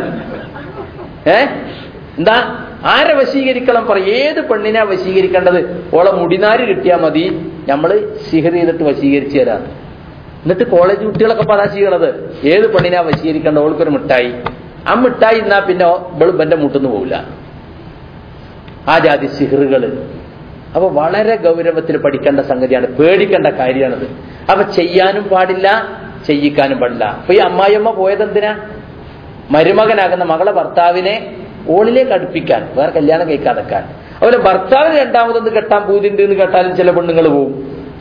ഏ എന്താ ആരെ വശീകരിക്കണം പറ ഏത് പെണ്ണിനാ വശീകരിക്കേണ്ടത് ഓളെ മുടിനാര് കിട്ടിയാൽ മതി നമ്മള് സിഹർ ചെയ്തിട്ട് വശീകരിച്ചു തരാം എന്നിട്ട് കോളേജ് കുട്ടികളൊക്കെ പതാ ചെയ്യണത് ഏത് പെണ്ണിനാ വശീകരിക്കേണ്ട ഓൾക്കൊരു മിഠായി ആ മിഠായി എന്നാ പിന്നെ ഇവള് ബന്റെ മുട്ടുന്നു പോവില്ല ആ ജാതി സിഹറുകള് അപ്പൊ വളരെ ഗൗരവത്തിൽ പഠിക്കേണ്ട സംഗതിയാണ് പേടിക്കേണ്ട കാര്യമാണത് അപ്പൊ ചെയ്യാനും പാടില്ല ചെയ്യിക്കാനും പാടില്ല അപ്പൊ ഈ അമ്മായിയമ്മ പോയത് എന്തിനാ മരുമകനാകുന്ന മകളെ ഭർത്താവിനെ ഓളിലേക്ക് അടുപ്പിക്കാൻ വേറെ കല്യാണം കഴിക്കാതെക്കാൻ അതുപോലെ ഭർത്താവിന് രണ്ടാമതൊന്ന് കെട്ടാൻ പൂതിണ്ട് എന്ന് കേട്ടാലും ചില പെണ്ണുങ്ങൾ പോവും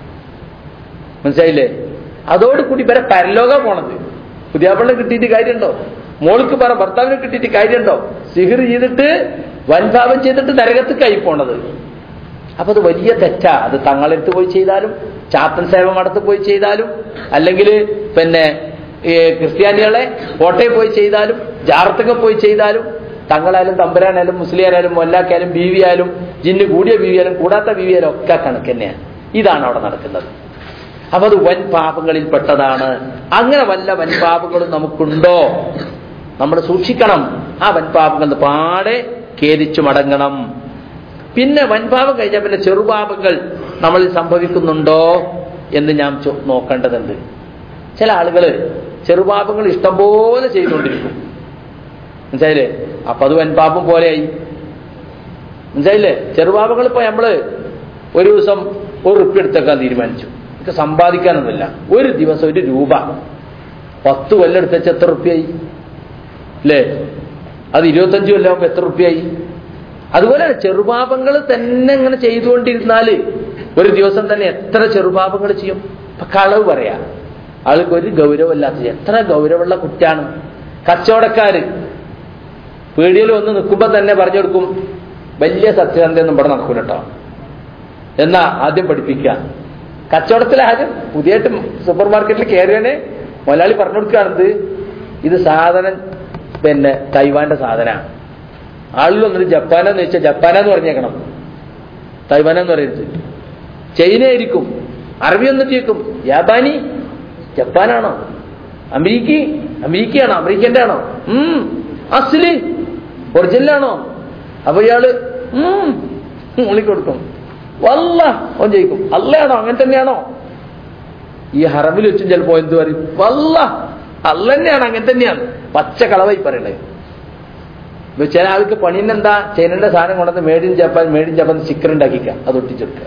മനസ്സിലായില്ലേ അതോടുകൂടി ഇവരെ പരലോക പോണത് പുതിയ പെണ്ണെ കിട്ടിയിട്ട് കാര്യമുണ്ടോ മോൾക്ക് പറ ഭർത്താവിനെ കിട്ടിയിട്ട് കാര്യമുണ്ടോ സിഹിർ ചെയ്തിട്ട് വൻഭാവം ചെയ്തിട്ട് നരകത്തേക്കായി പോണത് അപ്പൊ അത് വലിയ തെറ്റാ അത് തങ്ങളെടുത്ത് പോയി ചെയ്താലും ചാത്തൻ സേവ മഠത്ത് പോയി ചെയ്താലും അല്ലെങ്കിൽ പിന്നെ ഈ ക്രിസ്ത്യാനികളെ കോട്ടയിൽ പോയി ചെയ്താലും ജാർത്തക പോയി ചെയ്താലും തങ്ങളായാലും തമ്പുരാനായാലും മുസ്ലിയായാലും മൊല്ലാക്കായാലും ബീവിയായാലും ജിന്ന് കൂടിയ ബീവിയായാലും കൂടാത്ത ബീവിയായാലും ഒക്കെ കണക്ക് തന്നെയാണ് ഇതാണ് അവിടെ നടക്കുന്നത് അപ്പൊ അത് വൻ പാപങ്ങളിൽ പെട്ടതാണ് അങ്ങനെ വല്ല വൻ പാപങ്ങളും നമുക്കുണ്ടോ നമ്മൾ സൂക്ഷിക്കണം ആ വൻപാപങ്ങൾ പാടെ ഖേദിച്ചു മടങ്ങണം പിന്നെ വൻപാപം കഴിഞ്ഞാൽ പിന്നെ ചെറുപാപങ്ങൾ നമ്മളിൽ സംഭവിക്കുന്നുണ്ടോ എന്ന് ഞാൻ ചോ- നോക്കേണ്ടതുണ്ട് ചില ആളുകൾ ചെറുപാപങ്ങൾ ഇഷ്ടംപോലെ ചെയ്തുകൊണ്ടിരിക്കും മനസ്സിലായില്ലേ അപ്പൊ അത് വൻപാപം പോലെയായി മനസ്സിലായില്ലേ ചെറുപാപങ്ങൾ ഇപ്പൊ നമ്മള് ഒരു ദിവസം ഒരു റുപ്യ എടുത്തേക്കാൻ തീരുമാനിച്ചു എനിക്ക് സമ്പാദിക്കാനൊന്നുമില്ല ഒരു ദിവസം ഒരു രൂപ പത്ത് കൊല്ലം എടുത്തേച്ച് എത്ര റുപ്യായി അല്ലേ അത് ഇരുപത്തഞ്ച് കൊല്ലമാകുമ്പോ എത്ര റുപ്യായി അതുപോലെ ചെറുപാപങ്ങൾ തന്നെ ഇങ്ങനെ ചെയ്തുകൊണ്ടിരുന്നാല് ഒരു ദിവസം തന്നെ എത്ര ചെറുപാപങ്ങൾ ചെയ്യും ഇപ്പൊ കളവ് പറയാ ആൾക്ക് ഒരു ഗൗരവമില്ലാത്ത എത്ര ഗൗരവമുള്ള കുറ്റാണ് കച്ചവടക്കാര് പീടിയിൽ വന്ന് നിൽക്കുമ്പോ തന്നെ പറഞ്ഞു കൊടുക്കും വലിയ സത്യസന്ധയൊന്നും ഇവിടെ നടക്കൂല കേട്ടോ എന്നാ ആദ്യം പഠിപ്പിക്കുക കച്ചവടത്തിൽ ആദ്യം പുതിയതായിട്ട് സൂപ്പർ മാർക്കറ്റിൽ കയറിയാണ് മലയാളി പറഞ്ഞു കൊടുക്കുകയാണെന്ത് ഇത് സാധനം പിന്നെ തൈവാന്റെ സാധനമാണ് ആളിൽ വന്നിട്ട് ജപ്പാനെന്ന് വെച്ചാൽ ജപ്പാനെന്ന് പറഞ്ഞേക്കണം തൈവാനെന്ന് പറയരുത് ചൈന ആയിരിക്കും അറബി വന്നിട്ട് കേൾക്കും ജാപ്പാനി ജപ്പാനാണോ അമേരിക്ക അമേരിക്കയാണോ അമേരിക്കന്റെ ആണോ ഉം അസില് ഒറിജിനലാണോ അപ്പൊ ഇയാള് ഉം കൊടുക്കും വല്ല ഓൻ ജയിക്കും അല്ലയാണോ അങ്ങനെ തന്നെയാണോ ഈ ഹറമിൽ വെച്ചും ചിലപ്പോ എന്ത് പറയും വല്ല അല്ല തന്നെയാണ് അങ്ങനെ തന്നെയാണ് പച്ച കളവായി പറയണേ ഇപ്പൊ ചില ആൾക്ക് പണിനെന്താ ചൈനന്റെ സാധനം കൊണ്ടുവന്ന് made in Japan made in Japan sticker ഉണ്ടാക്കിക്കുക അത് ഒട്ടിച്ചെടുക്കുക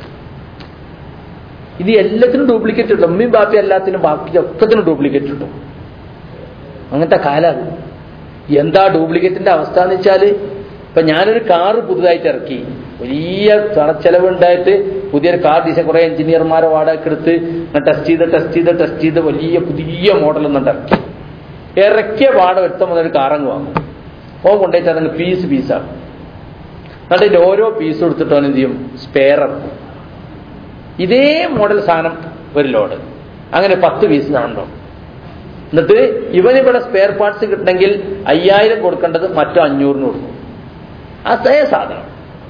ഇത് എല്ലാത്തിനും ഡ്യൂപ്ലിക്കേറ്റ് കിട്ടും ഉമ്മയും ബാപ്പി എല്ലാത്തിനും ബാക്കി ഒക്കത്തിനും ഡ്യൂപ്ലിക്കേറ്റ് കിട്ടും അങ്ങനത്തെ കാലാണ് എന്താ ഡ്യൂപ്ലിക്കേറ്റിന്റെ അവസ്ഥ എന്ന് വെച്ചാല് ഇപ്പൊ ഞാനൊരു കാറ് പുതുതായിട്ട് ഇറക്കി വലിയ പണച്ചെലവുണ്ടായിട്ട് പുതിയൊരു കാർ ഡിസൈൻ കുറെ എഞ്ചിനീയർമാരെ വാടക എടുത്ത് ടെസ്റ്റ് ചെയ്ത് ടെസ്റ്റ് ചെയ്ത് ടെസ്റ്റ് ചെയ്ത് വലിയ പുതിയ മോഡൽ ഒന്നും ഇറക്കി ഇറക്കിയ പാടം എടുത്ത മുതൽ കാറങ്ങ് വാങ്ങും ഓൻ കൊണ്ടുപോയിട്ട് അതങ്ങ് പീസ് പീസാണ് എന്നിട്ട് ഇതിന്റെ ഓരോ പീസും എടുത്തിട്ട് അവൻ എന്ത് ചെയ്യും സ്പെയർ ഇറക്കും ഇതേ മോഡൽ സാധനം ഒരു ലോഡ് അങ്ങനെ പത്ത് പീസ് സാധനം എന്നിട്ട് ഇവനിവിടെ സ്പെയർ പാർട്സ് കിട്ടണമെങ്കിൽ അയ്യായിരം കൊടുക്കേണ്ടത് മറ്റോ അഞ്ഞൂറിന് കൊടുക്കും അതേ സാധനം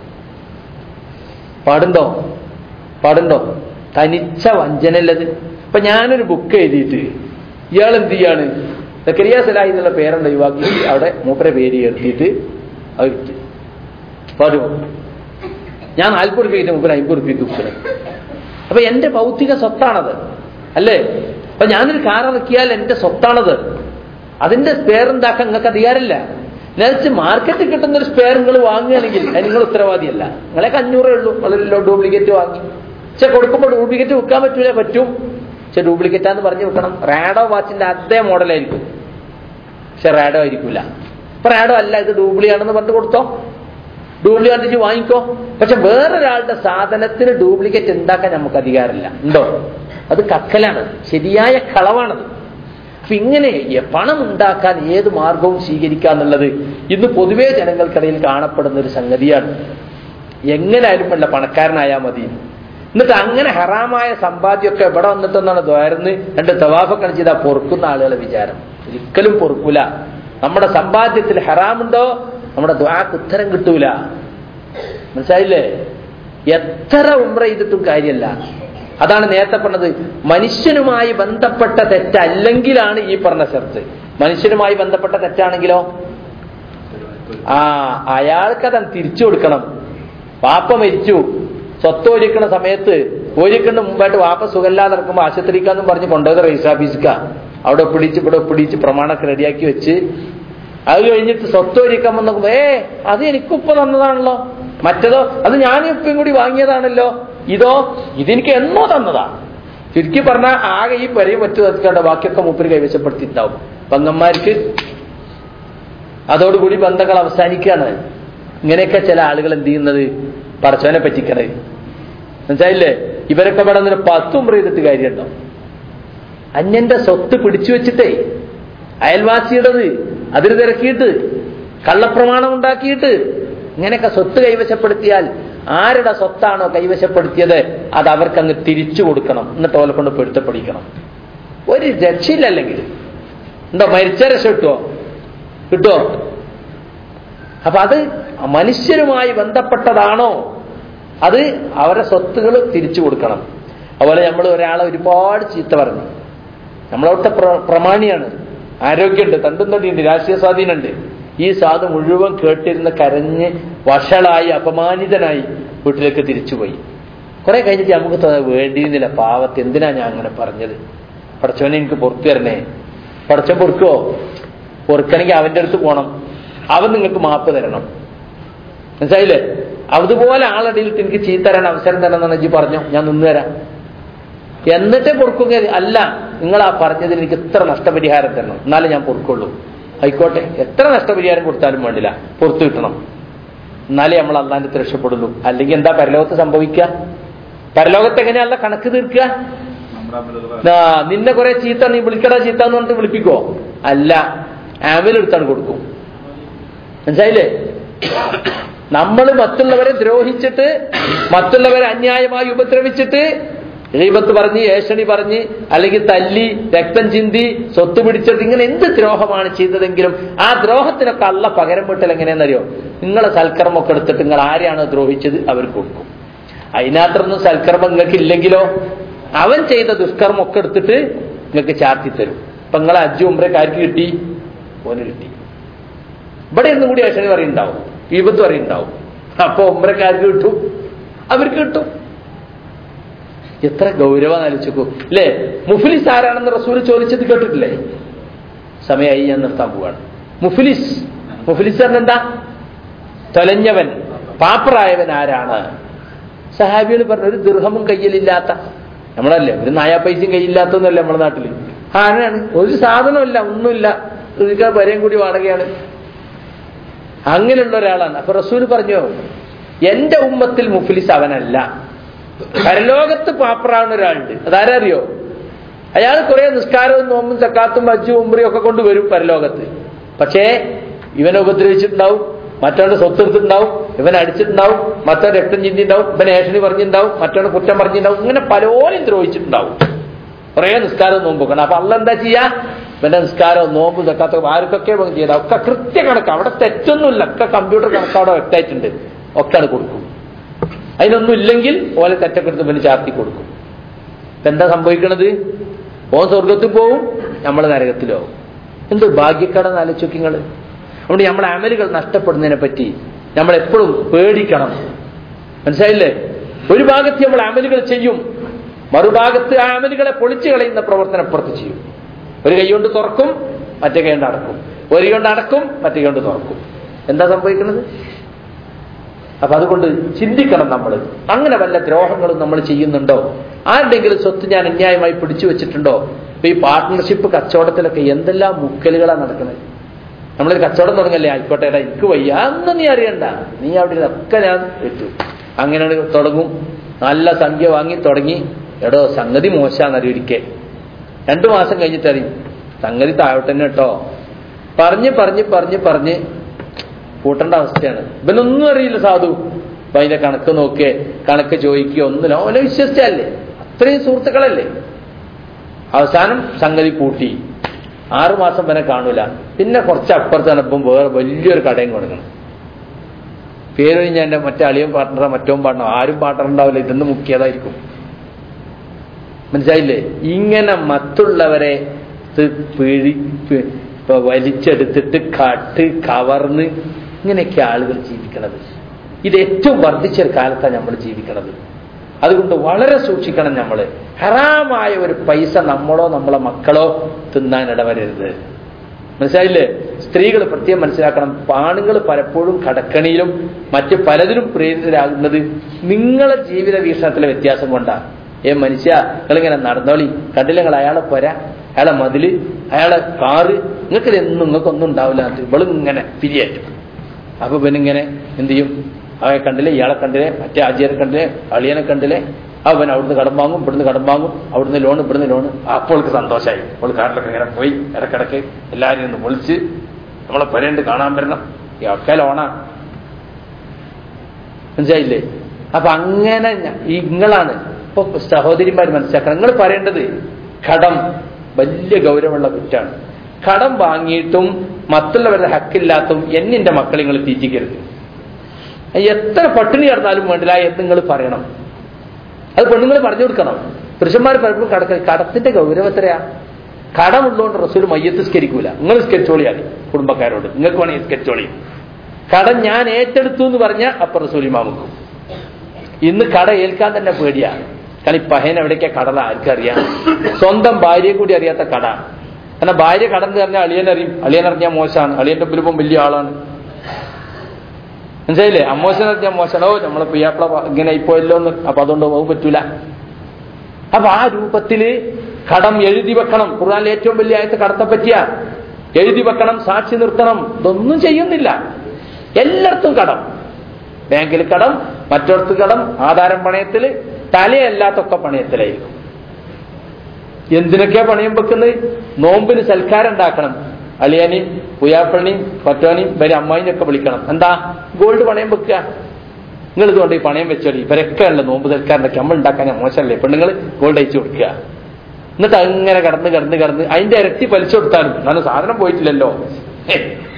പാടുണ്ടോ പാടുണ്ടോ തനിച്ച വഞ്ചനല്ലത് ഇപ്പൊ ഞാനൊരു ബുക്ക് എഴുതിയിട്ട് ഇയാൾ എന്ത് ചെയ്യാണ് സക്കരിയ സലാഹി എന്നുള്ള പേരുണ്ട് ഒഴിവാക്കി അവിടെ മൂപ്പരെ പേര് എഴുതിയിട്ട് അത് വിറ്റ് പാടുമോ ഞാൻ നാൽപ്പത് റുപ്യ കിട്ടും മൂപ്പര് അമ്പത് റുപ്യക്ക് വിൽക്കണേ അപ്പൊ എന്റെ ഭൗതിക സ്വത്താണത് അല്ലേ അപ്പൊ ഞാനൊരു കാർ ഇറക്കിയാൽ എന്റെ സ്വത്താണത് അതിന്റെ സ്പെയർ ഉണ്ടാക്കാൻ നിങ്ങൾക്ക് അധികാരമില്ല നേരത്തെ മാർക്കറ്റിൽ കിട്ടുന്ന ഒരു സ്പെയർ നിങ്ങൾ വാങ്ങുകയാണെങ്കിൽ അത് നിങ്ങൾ ഉത്തരവാദിയല്ല നിങ്ങളൊക്കെ അഞ്ഞൂറേ ഉള്ളൂ നിങ്ങളല്ലോ ഡ്യൂപ്ലിക്കേറ്റ് വാങ്ങി പക്ഷെ കൊടുക്കുമ്പോൾ ഡ്യൂപ്ലിക്കേറ്റ് വിൽക്കാൻ പറ്റൂല പറ്റും പക്ഷെ ഡ്യൂപ്ലിക്കേറ്റാന്ന് പറഞ്ഞു വെക്കണം റാഡോ വാച്ചിന്റെ അതേ മോഡലായിരിക്കും പക്ഷെ റാഡോ ആയിരിക്കില്ല ഇപ്പൊ റാഡോ അല്ല ഇത് ഡ്യൂപ്ലിയാണെന്ന് പറഞ്ഞു കൊടുത്തോ ഡ്യൂപ്ലിക്കേറ്റ് വെച്ച് വാങ്ങിക്കോ പക്ഷെ വേറൊരാളുടെ സാധനത്തിന് ഡ്യൂപ്ലിക്കേറ്റ് ഉണ്ടാക്കാൻ നമുക്ക് അധികാരമില്ല ഉണ്ടോ അത് കക്കലാണ് ശരിയായ കളവാണത് അപ്പൊ ഇങ്ങനെ എ- പണം ഉണ്ടാക്കാൻ ഏത് മാർഗവും സ്വീകരിക്കുക എന്നുള്ളത് ഇന്ന് പൊതുവേ ജനങ്ങൾക്കിടയിൽ കാണപ്പെടുന്ന ഒരു സംഗതിയാണ് എങ്ങനെയായാലും വല്ല പണക്കാരനായാൽ മതി എന്നിട്ട് അങ്ങനെ ഹറാമായ സമ്പാദ്യമൊക്കെ ഇവിടെ വന്നിട്ടെന്നാണ് ദ്വാരന്ന് രണ്ട് തവാഫൊക്കെ ചെയ്താൽ പൊറുക്കുന്ന ആളുകളെ വിചാരം ഒരിക്കലും പൊറുക്കൂല നമ്മുടെ സമ്പാദ്യത്തിൽ ഹറാമുണ്ടോ നമ്മുടെ ദ്വാക്ക് ഉത്തരം കിട്ടൂല മനസ്സിലായില്ലേ എത്ര ഉമ്ര ചെയ്തിട്ടും കാര്യമല്ല അതാണ് നേരത്തെ പറഞ്ഞത് മനുഷ്യനുമായി ബന്ധപ്പെട്ട തെറ്റല്ലെങ്കിലാണ് ഈ പറഞ്ഞ ഷർത്ത് മനുഷ്യനുമായി ബന്ധപ്പെട്ട തെറ്റാണെങ്കിലോ ആ അയാൾക്ക് അത് തിരിച്ചു കൊടുക്കണം വാപ്പ മരിച്ചു സ്വത്ത് ഒരുക്കണ സമയത്ത് ഒരുക്കണ മുമ്പായിട്ട് വാപ്പ സുഖമില്ലാതെ നടക്കുമ്പോൾ ആശുപത്രിക്കാന്നും പറഞ്ഞ് കൊണ്ടുപോയത് രജിസ്റ്റർ ഓഫീസിക്ക അവിടെ പിടിച്ച് ഇവിടെ പിടിച്ച് പ്രമാണമൊക്കെ റെഡിയാക്കി വെച്ച് അത് കഴിഞ്ഞിട്ട് സ്വത്ത് ഒരുക്കാൻ വന്നപ്പോ ഏ അത് എനിക്കുപ്പ തന്നതാണല്ലോ മറ്റതോ അത് ഞാൻ ഇപ്പം കൂടി വാങ്ങിയതാണല്ലോ ഇതോ ഇതെനിക്ക് എന്നോ തന്നതാ ചുരുക്കി പറഞ്ഞാൽ ആകെ ഈ പെരയും മറ്റു തത്തിക്കേണ്ട ബാക്കിയൊക്കെ മൂപ്പര് കൈവശപ്പെടുത്തിയിട്ടുണ്ടാവും പങ്കന്മാർക്ക് അതോടുകൂടി ബന്ധങ്ങൾ അവസാനിക്കുകയാണ് ഇങ്ങനെയൊക്കെ ചില ആളുകൾ എന്ത് ചെയ്യുന്നത് പറച്ചവനെ പറ്റിക്കണേ മനസ്സിലായില്ലേ ഇവരൊക്കെ ഇവിടെ നിന്ന് പത്തും ചെയ്തിട്ട് കാര്യമുണ്ടോ അന്യന്റെ സ്വത്ത് പിടിച്ചു വെച്ചിട്ടേ അയൽവാസിയുടേത് അതിന് തിരക്കിയിട്ട് കള്ളപ്രമാണം ഉണ്ടാക്കിയിട്ട് ഇങ്ങനെയൊക്കെ സ്വത്ത് കൈവശപ്പെടുത്തിയാൽ ആരുടെ സ്വത്താണോ കൈവശപ്പെടുത്തിയത് അത് അവർക്കങ്ങ് തിരിച്ചു കൊടുക്കണം എന്നിട്ട് ഓലെ കൊണ്ട് പൊരുത്തപ്പെടിക്കണം ഒരു രക്ഷയില്ലല്ലെങ്കിൽ ഉണ്ടോ മരിച്ച രക്ഷ കിട്ടുമോ കിട്ടുമോ അപ്പൊ അത് മനുഷ്യരുമായി ബന്ധപ്പെട്ടതാണോ അത് അവരുടെ സ്വത്തുകൾ തിരിച്ചു കൊടുക്കണം അതുപോലെ നമ്മൾ ഒരാളെ ഒരുപാട് ചീത്ത പറഞ്ഞു നമ്മളവിടുത്തെ പ്ര- പ്രമാണിയാണ് ആരോഗ്യമുണ്ട് തണ്ടും തടിയുണ്ട് രാഷ്ട്രീയ സ്വാധീനമുണ്ട് ഈ സാധു മുഴുവൻ കേട്ടിരുന്ന് കരഞ്ഞ് വഷളായി അപമാനിതനായി വീട്ടിലേക്ക് തിരിച്ചുപോയി കുറെ കഴിഞ്ഞിട്ട് നമുക്ക് തോന്നി, വേണ്ടിയിരുന്നില്ല പാവത്ത് എന്തിനാ ഞാൻ അങ്ങനെ പറഞ്ഞത് പടച്ചവനെ എനിക്ക് പുറത്തു തരണേ പടച്ചവൻ പൊറുക്കോ പൊറുക്കണമെങ്കിൽ അവന്റെ അടുത്ത് പോകണം അവൻ നിങ്ങൾക്ക് മാപ്പ് തരണം മനസ്സിലായില്ലേ അതുപോലെ ആളടിയിലിട്ട് എനിക്ക് ചീത്ത തരാൻ അവസരം തരണം എന്നാണ് ജി പറഞ്ഞു ഞാൻ നിന്ന് തരാം എന്നിട്ടേ പൊറുക്കുക അല്ല നിങ്ങൾ ആ പറഞ്ഞതിൽ എനിക്ക് ഇത്ര നഷ്ടപരിഹാരം തരണം എന്നാലേ ഞാൻ പൊറുക്കുള്ളൂ ആയിക്കോട്ടെ എത്ര നഷ്ടപരിഹാരം കൊടുത്താലും വേണ്ടില്ല പുറത്തു കിട്ടണം എന്നാലേ നമ്മൾ അള്ളാന്റെ രക്ഷപ്പെടുള്ളൂ അല്ലെങ്കിൽ എന്താ പരലോകത്ത് സംഭവിക്കുക പരലോകത്ത് എങ്ങനെയല്ല കണക്ക് തീർക്കുക ആ, നിന്നെ കുറെ ചീത്ത നീ വിളിക്കടാ ചീത്ത എന്ന് പറഞ്ഞിട്ട് വിളിപ്പിക്കോ അല്ല ആമിലെടുത്താണ് കൊടുക്കും മനസ്സിലായില്ലേ നമ്മൾ മറ്റുള്ളവരെ ദ്രോഹിച്ചിട്ട് മറ്റുള്ളവരെ അന്യായമായി ഉപദ്രവിച്ചിട്ട് ഗീബത്ത് പറഞ്ഞ് ഏഷണി പറഞ്ഞ് അല്ലെങ്കിൽ തല്ലി രക്തം ചിന്തി സ്വത്ത് പിടിച്ചിട്ട് ഇങ്ങനെ എന്ത് ദ്രോഹമാണ് ചെയ്തതെങ്കിലും ആ ദ്രോഹത്തിനൊക്കെ അള്ള പകരം വീട്ടൽ എങ്ങനെയാണെന്നറിയോ നിങ്ങളെ സൽക്കർമ്മമൊക്കെ എടുത്തിട്ട് നിങ്ങൾ ആരെയാണോ ദ്രോഹിച്ചത് അവർക്ക് കൊടുക്കും അതിനകത്തൊന്നും സൽക്കർമ്മം നിങ്ങൾക്ക് ഇല്ലെങ്കിലോ അവൻ ചെയ്ത ദുഷ്കർമ്മം ഒക്കെ എടുത്തിട്ട് നിങ്ങൾക്ക് ചാർത്തി തരും ഇപ്പൊ നിങ്ങളെ അജ്ജു ഉമ്രക്ക് ആർക്ക് കിട്ടി ഓന് കിട്ടി ഇവിടെ ഇന്നും കൂടി ഏഷണി പറയുണ്ടാവും വിപത്ത് പറയുണ്ടാവും അപ്പൊ ഉമ്രക്കാർക്ക് കിട്ടും അവർക്ക് കിട്ടും എത്ര ഗൗരവം ആലോചിക്കൂ അല്ലേ മുഫ്ലിസ് ആരാണെന്ന് റസൂൽ ചോദിച്ചത് കേട്ടിട്ടില്ലേ സമയമായി ഞാൻ നിർത്താൻ പോവാണ് മുഫ്ലിസ് മുഫ്ലിസ് പറഞ്ഞ എന്താ തൊലഞ്ഞവൻ പാപ്പറായവൻ ആരാണ് സഹാബികൾ പറഞ്ഞു ഒരു ദീർഘമും കയ്യിലില്ലാത്ത നമ്മളല്ലേ ഒരു നായാ പൈസയും കയ്യില്ലാത്തൊന്നുമല്ല നമ്മുടെ നാട്ടിൽ ആരാണ് ഒരു സാധനമില്ല ഒന്നുമില്ല ഇതിക്ക് വരെയും കൂടി വാടകയാണ് അങ്ങനെയുള്ള ഒരാളാണ് അപ്പൊ റസൂൽ പറഞ്ഞു എന്റെ ഉമ്മത്തിൽ മുഫ്ലിസ് അവനല്ല പരലോകത്ത് പാപ്പറാവുന്ന ഒരാളുണ്ട് അതാരാ അറിയോ അയാൾ കുറെ നിസ്കാരവും നോമ്പും സക്കാത്തും അജ്ജും ഉമ്രിയും ഒക്കെ കൊണ്ടുവരും പരലോകത്ത് പക്ഷേ ഇവനെ ഉപദ്രവിച്ചിട്ടുണ്ടാവും മറ്റവന്റെ സ്വത്ത് എടുത്തിട്ടുണ്ടാവും ഇവൻ അടിച്ചിട്ടുണ്ടാവും മറ്റവൻ രക്തം ചിന്തിണ്ടാവും ഇവൻ ഏഷണി പറഞ്ഞിട്ടുണ്ടാവും മറ്റവന് കുറ്റം പറഞ്ഞിട്ടുണ്ടാവും ഇങ്ങനെ പലരും ദ്രോഹിച്ചിട്ടുണ്ടാവും കുറേ നിസ്കാരവും നോമ്പൊക്കെ അപ്പൊ അല്ല എന്താ ചെയ്യാ ഇവന്റെ നിസ്കാരവും നോമ്പും സക്കാത്തൊക്കെ ആർക്കൊക്കെ ഇവൻ ചെയ്താൽ ഒക്കെ കൃത്യ കണക്ക് അവിടെ തെറ്റൊന്നുമില്ല ഒക്കെ കമ്പ്യൂട്ടർ കണക്ക് അവിടെ വ്യക്തമായിട്ടുണ്ട് ഒക്കെ അത് കൊടുക്കും അതിനൊന്നും ഇല്ലെങ്കിൽ ഓലെ തെറ്റൊക്കെ എടുത്ത് ഇവന് ചാർത്തി കൊടുക്കും ഇപ്പൊ എന്താ സംഭവിക്കണത് ഓൻ സ്വർഗത്തിൽ പോവും നമ്മൾ നരകത്തിലാവും എന്ത് ഭാഗ്യക്കടന്ന് ആലോചിക്കും നിങ്ങൾ അതുകൊണ്ട് നമ്മളെ അമലുകൾ നഷ്ടപ്പെടുന്നതിനെ പറ്റി നമ്മൾ എപ്പോഴും പേടിക്കണം മനസ്സിലായില്ലേ ഒരു ഭാഗത്ത് നമ്മൾ അമലുകൾ ചെയ്യും മറുഭാഗത്ത് ആ അമലുകളെ പൊളിച്ചു കളയുന്ന പ്രവർത്തനം അപ്പുറത്ത് ചെയ്യും ഒരു കൈ കൊണ്ട് തുറക്കും മറ്റേ കൈ കൊണ്ട് അടക്കും ഒരു കൊണ്ട് അടക്കും മറ്റേ കൊണ്ട് തുറക്കും എന്താ സംഭവിക്കുന്നത് അപ്പൊ അതുകൊണ്ട് ചിന്തിക്കണം നമ്മൾ അങ്ങനെ വല്ല ദ്രോഹങ്ങളും നമ്മൾ ചെയ്യുന്നുണ്ടോ ആരുടെങ്കിലും സ്വത്ത് ഞാൻ അന്യായമായി പിടിച്ചു വെച്ചിട്ടുണ്ടോ ഇപ്പൊ ഈ പാർട്ട്ണർഷിപ്പ് കച്ചവടത്തിലൊക്കെ എന്തെല്ലാം മുക്കലുകളാണ് നടക്കുന്നത് നമ്മളൊരു കച്ചവടം തുടങ്ങല്ലേ ആയിക്കോട്ടെ എടാ എനിക്ക് വയ്യ അന്ന് നീ അറിയണ്ട നീ അവിടെ ഒക്കെ ഞാൻ വിട്ടു അങ്ങനെ തുടങ്ങും നല്ല സംഖ്യ വാങ്ങി തുടങ്ങി എടോ സംഗതി മോശാന്നറിയൊരിക്കൽ രണ്ടു മാസം കഴിഞ്ഞിട്ട് അറിയും സംഗതി താഴോട്ട് തന്നെ കേട്ടോ പറഞ്ഞ് പറഞ്ഞ് പറഞ്ഞ് പറഞ്ഞ് കൂട്ടേണ്ട അവസ്ഥയാണ് ഇവനൊന്നും അറിയില്ല സാധു അപ്പൊ അതിന്റെ കണക്ക് നോക്കേ കണക്ക് ചോദിക്കുക ഒന്നുമില്ല അവനെ വിശ്വസിച്ചല്ലേ അത്രയും സുഹൃത്തുക്കളല്ലേ അവസാനം സംഗതി കൂട്ടി ആറു മാസം വരെ കാണൂല പിന്നെ കുറച്ച് അപ്പുറത്താണ് ഇപ്പം വേറെ വലിയൊരു കടയും കൊടുക്കണം പേര് കഴിഞ്ഞാൽ എന്റെ മറ്റേ അളിയൻ പാർട്ട്ണറോ മറ്റോ പാർട്ട്ണർ ആരും പാർട്ട്ണർ ഉണ്ടാവില്ല ഇതെന്ന് മുക്കിയതായിരിക്കും മനസ്സിലായില്ലേ ഇങ്ങനെ മറ്റുള്ളവരെ ഇത് പിഴി പി- ഇപ്പൊ വലിച്ചെടുത്തിട്ട് കട്ട് കവർന്ന് ഇങ്ങനെയൊക്കെ ആളുകൾ ജീവിക്കണത് ഇത് ഏറ്റവും വർദ്ധിച്ചൊരു കാലത്താണ് നമ്മൾ ജീവിക്കണത് അതുകൊണ്ട് വളരെ സൂക്ഷിക്കണം നമ്മൾ ഹറാമായ ഒരു പൈസ നമ്മളോ നമ്മളെ മക്കളോ തിന്നാൻ ഇടവരരുത് മനസ്സിലായില്ലേ സ്ത്രീകൾ പ്രത്യേകം മനസ്സിലാക്കണം ആണുങ്ങൾ പലപ്പോഴും കടക്കണിയിലും മറ്റ് പലതിലും പ്രേരിതരാകുന്നത് നിങ്ങളെ ജീവിത വീക്ഷണത്തിലെ വ്യത്യാസം കൊണ്ടാണ് ഏ മനുഷ്യ നിങ്ങളിങ്ങനെ നടന്നോളി കണ്ടില്ല നിങ്ങൾ അയാളെ പോര അയാളെ മതില് അയാളെ കാറ് നിങ്ങൾക്ക് ഇതൊന്നും നിങ്ങൾക്കൊന്നും ഉണ്ടാവില്ല ഇവളും ഇങ്ങനെ പിരിയേറ്റും അപ്പൊ പിന്നെ ഇങ്ങനെ എന്ത് ചെയ്യും അവയെ കണ്ടില്ലേ ഇയാളെ കണ്ടില്ലേ മറ്റേ ആചാര്യെ കണ്ടില്ലേ അളിയനെ കണ്ടില്ലേ അവൻ അവിടുന്ന് കടം വാങ്ങും ഇവിടുന്ന് കടം വാങ്ങും അവിടുന്ന് ലോൺ ഇവിടുന്ന് ലോൺ അപ്പോൾക്ക് സന്തോഷമായി അപ്പോൾ കാറിലൊക്കെ ഇങ്ങനെ പോയി ഇടക്കിടക്ക് എല്ലാവരെയും ഒന്ന് വിളിച്ച് നമ്മളെ പരണ്ട് കാണാൻ വരണം ഈ ഒക്കെ ലോണാ മനസ്സിലായില്ലേ അപ്പൊ അങ്ങനെ ഞ- ഈ നിങ്ങളാണ് ഇപ്പൊ സഹോദരിമാർ മനസ്സിലാക്കണം നിങ്ങൾ പറയേണ്ടത് കടം വലിയ ഗൗരവമുള്ള കുറ്റാണ് കടം വാങ്ങിയിട്ടും മറ്റുള്ളവരുടെ ഹക്കില്ലാത്തും എന്നിന്റെ മക്കളെ നിങ്ങൾ തീറ്റിക്കരുത് എത്ര പട്ടിണി കിടന്നാലും വേണ്ടില്ല എന്ന് നിങ്ങൾ പറയണം അത് പെണ്ണുങ്ങൾ പറഞ്ഞു കൊടുക്കണം പുരുഷന്മാർ പലപ്പോഴും കടക്ക കടത്തിന്റെ ഗൗരവം എത്രയാ കടമുള്ളതുകൊണ്ട് റസൂൽ മയ്യത്ത് സ്കരിക്കൂല നിങ്ങൾ സ്കെച്ചോളിയാണ് കുടുംബക്കാരോട് നിങ്ങൾക്ക് വേണമെങ്കിൽ സ്കെച്ചോളി കടം ഞാൻ ഏറ്റെടുത്തു എന്ന് പറഞ്ഞാൽ അപ്പൊ റസൂലിമാമുക്കും ഇന്ന് കട ഏൽക്കാൻ തന്നെ പേടിയാണ് കാരണം ഈ പഹയൻ എവിടേക്കാ കടല ആർക്കറിയാം സ്വന്തം ഭാര്യയെ കൂടി അറിയാത്ത കട കാരണം ഭാര്യ കടന്ന് പറഞ്ഞാൽ അളിയൻ അറിയും അളിയൻ അറിഞ്ഞാൽ മോശമാണ് അളിയന്റെ ഒപ്പം വലിയ ആളാണ് മനസ്സിലായില്ലേ അമ്മോശൻ അറിഞ്ഞാൽ മോശമാണോ നമ്മളെ പിയാപ്പിള ഇങ്ങനെ ഇപ്പോയല്ലോ എന്ന് അപ്പൊ അതുകൊണ്ട് പോകും പറ്റൂല അപ്പൊ ആ രൂപത്തില് കടം എഴുതി വെക്കണം ഖുർആനിലെ ഏറ്റവും വലിയ ആയത്ത് കടത്തെ പറ്റിയ എഴുതി വെക്കണം സാക്ഷി നിർത്തണം ഇതൊന്നും ചെയ്യുന്നില്ല എല്ലായിടത്തും കടം ബാങ്കിൽ കടം മറ്റൊടത്ത് കടം ആധാരം പണയത്തില് തലയല്ലാത്തൊക്കെ പണയത്തിലായിരിക്കും എന്തിനൊക്കെയാ പണയം വെക്കുന്നത് നോമ്പിന് സൽക്കാരം ഉണ്ടാക്കണം അളിയനെയും പുയാപ്പണിയും പറ്റോനെയും വരെ അമ്മായിനൊക്കെ വിളിക്കണം എന്താ ഗോൾഡ് പണയം വെക്കുക നിങ്ങൾ ഇതുകൊണ്ട് ഈ പണയം വെച്ചോളി ഇവരൊക്കെ ഉള്ള നോമ്പ് സൽക്കാരനൊക്കെ നമ്മൾ ഉണ്ടാക്കാൻ മോശമല്ലേ പെണ്ണുങ്ങൾ ഗോൾഡ് അയച്ചു കൊടുക്കുക എന്നിട്ട് അങ്ങനെ കടന്ന് കടന്ന് കടന്ന് അതിന്റെ ഇരട്ടി പലിശ കൊടുത്താലും നല്ല സാധനം പോയിട്ടില്ലല്ലോ ഹേ.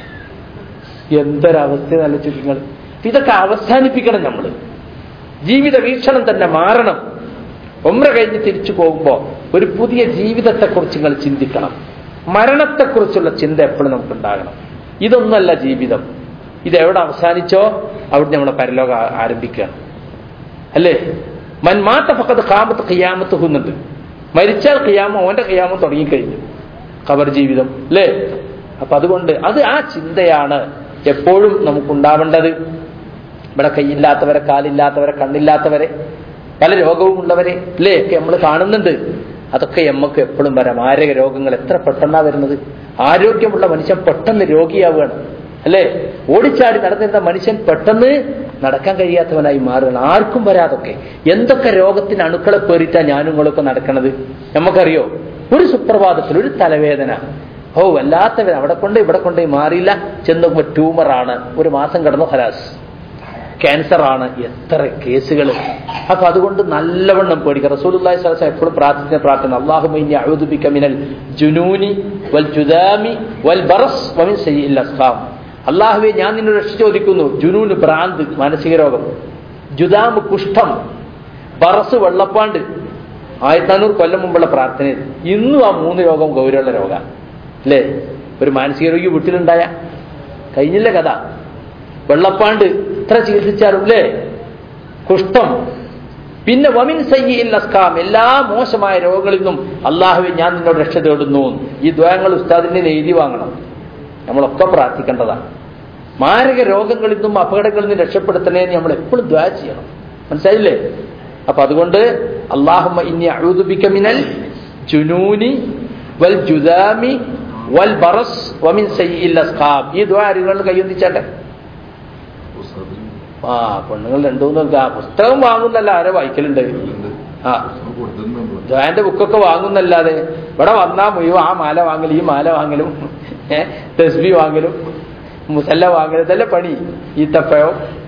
എന്തൊരവസ്ഥ നല്ല നിങ്ങൾ ഇതൊക്കെ അവസാനിപ്പിക്കണം നമ്മൾ ജീവിത വീക്ഷണം തന്നെ മാറണം ഒമ്ര കഴിഞ്ഞ് തിരിച്ചു പോകുമ്പോൾ ഒരു പുതിയ ജീവിതത്തെക്കുറിച്ച് നിങ്ങൾ ചിന്തിക്കണം മരണത്തെക്കുറിച്ചുള്ള ചിന്ത എപ്പോഴും നമുക്ക് ഉണ്ടാകണം ഇതൊന്നല്ല ജീവിതം ഇത് എവിടെ അവസാനിച്ചോ അവിടെ നമ്മളെ പരലോകം ആ- ആരംഭിക്കുകയാണ് അല്ലേ മൻ മാത്ത പക്കത്ത് കാമത്ത് ഖിയാമത്ത് ഹുന്നുണ്ട് മരിച്ചാൽ ഖിയാമ ഓന്റെ ഖിയാമം തുടങ്ങിക്കഴിഞ്ഞു ഖബർ ജീവിതം അല്ലേ അപ്പൊ അതുകൊണ്ട് അത് ആ ചിന്തയാണ് എപ്പോഴും നമുക്കുണ്ടാവേണ്ടത് ഇവിടെ കൈയില്ലാത്തവരെ കാലില്ലാത്തവരെ കണ്ണില്ലാത്തവരെ പല രോഗവും ഉള്ളവരെ അല്ലേ ഒക്കെ നമ്മൾ കാണുന്നുണ്ട് അതൊക്കെ നമുക്ക് എപ്പോഴും വരാം മാരക രോഗങ്ങൾ എത്ര പെട്ടെന്നാ വരുന്നത് ആരോഗ്യമുള്ള മനുഷ്യൻ പെട്ടെന്ന് രോഗിയാവുകയാണ് അല്ലേ ഓടിച്ചാടി നടന്നിരുന്ന മനുഷ്യൻ പെട്ടെന്ന് നടക്കാൻ കഴിയാത്തവനായി മാറുകയാണ് ആർക്കും വരാതൊക്കെ എന്തൊക്കെ രോഗത്തിന് അണുക്കളെ പേറിയിട്ടാ ഞാനും നിങ്ങളൊക്കെ നടക്കണത് നമുക്കറിയോ ഒരു സുപ്രഭാതത്തിൽ ഒരു തലവേദന ഓ വല്ലാത്തവൻ അവിടെ കൊണ്ട് ഇവിടെ കൊണ്ട് മാറിയില്ല ചെന്ന് നോക്കുമ്പോൾ ട്യൂമറാണ് ഒരു മാസം കിടന്നു ഹലാസ് ക്യാൻസർ ആണ് എത്ര കേസുകൾ അപ്പൊ അതുകൊണ്ട് നല്ലവണ്ണം പേടിക്കുക റസൂലുള്ളാഹി സ്വല്ലല്ലാഹു അലൈഹി വസല്ലം എപ്പോഴും പ്രാർത്ഥിക്കുന്ന പ്രാർത്ഥന അല്ലാഹുമ്മ ഇന്നി അഊദു ബിക മിനൽ ജുനൂനി വൽ ജുദാമി വൽ ബറസ് വമിൻ സയ്യിൽ അസ്ഖാം അല്ലാഹുവേ ഞാൻ നിന്നോട് രക്ഷ ചോദിക്കുന്നു ജുനൂന് ഭ്രാന്ത് മാനസിക രോഗം ജുദാമ് കുഷ്ഠം ബറസ് വെള്ളപ്പാണ്ട് ആയിരത്തി നാനൂറ് കൊല്ലം മുമ്പുള്ള പ്രാർത്ഥന ഇത്. ഇന്നും ആ മൂന്ന് രോഗം ഗൗരവമുള്ള രോഗമാണ് അല്ലേ ഒരു മാനസിക രോഗി വീട്ടിലുണ്ടായ കഴിഞ്ഞില്ല കഥ വെള്ളപ്പാണ്ട് ഇത്ര ചികിത്സിച്ചാലും അല്ലേ കുഷ്ഠം പിന്നെ വമിൻ സയ്യിൽ അസ്കാം എല്ലാ മോശമായ രോഗങ്ങളിൽ നിന്നും അള്ളാഹുവെ ഞാൻ നിന്നോട് രക്ഷ തേടുന്നു ഈ ദ്വയങ്ങൾ ഉസ്താദിനെ എഴുതി വാങ്ങണം നമ്മളൊക്കെ പ്രാർത്ഥിക്കേണ്ടതാണ് മാരക രോഗങ്ങളിൽ നിന്നും അപകടങ്ങളിൽ നിന്നും രക്ഷപ്പെടുത്തണേന്ന് നമ്മൾ എപ്പോഴും ദ്വാ ചെയ്യണം മനസ്സിലായില്ലേ അപ്പൊ അതുകൊണ്ട് അള്ളാഹുമ്മ ഇനി അഴുതുബിക്ക മിനൽ ജുനൂനി വൽ ജുദാമി വൽ ബറസ് വമിൻ സയ്യിൽ അസ്ഖാബ് ഈ ദ്വാ ആരുകൾ കൈയൊന്നിച്ചാട്ടെ ആ പെണ്ണുങ്ങൾ രണ്ടു മൂന്ന് ആ പുസ്തകം വാങ്ങുന്നല്ല ആരെ വായിക്കലുണ്ട് ആ ദ്വാന്റെ ബുക്കൊക്കെ വാങ്ങുന്നല്ലാതെ ഇവിടെ വന്നാ മുഴുവൻ ആ മാല വാങ്ങലും ഈ മാല വാങ്ങലും ഏഹ് തസ്ബി വാങ്ങലും മുസല്ല വാങ്ങലും ഇതല്ലേ പണി ഈ തപ്പയോ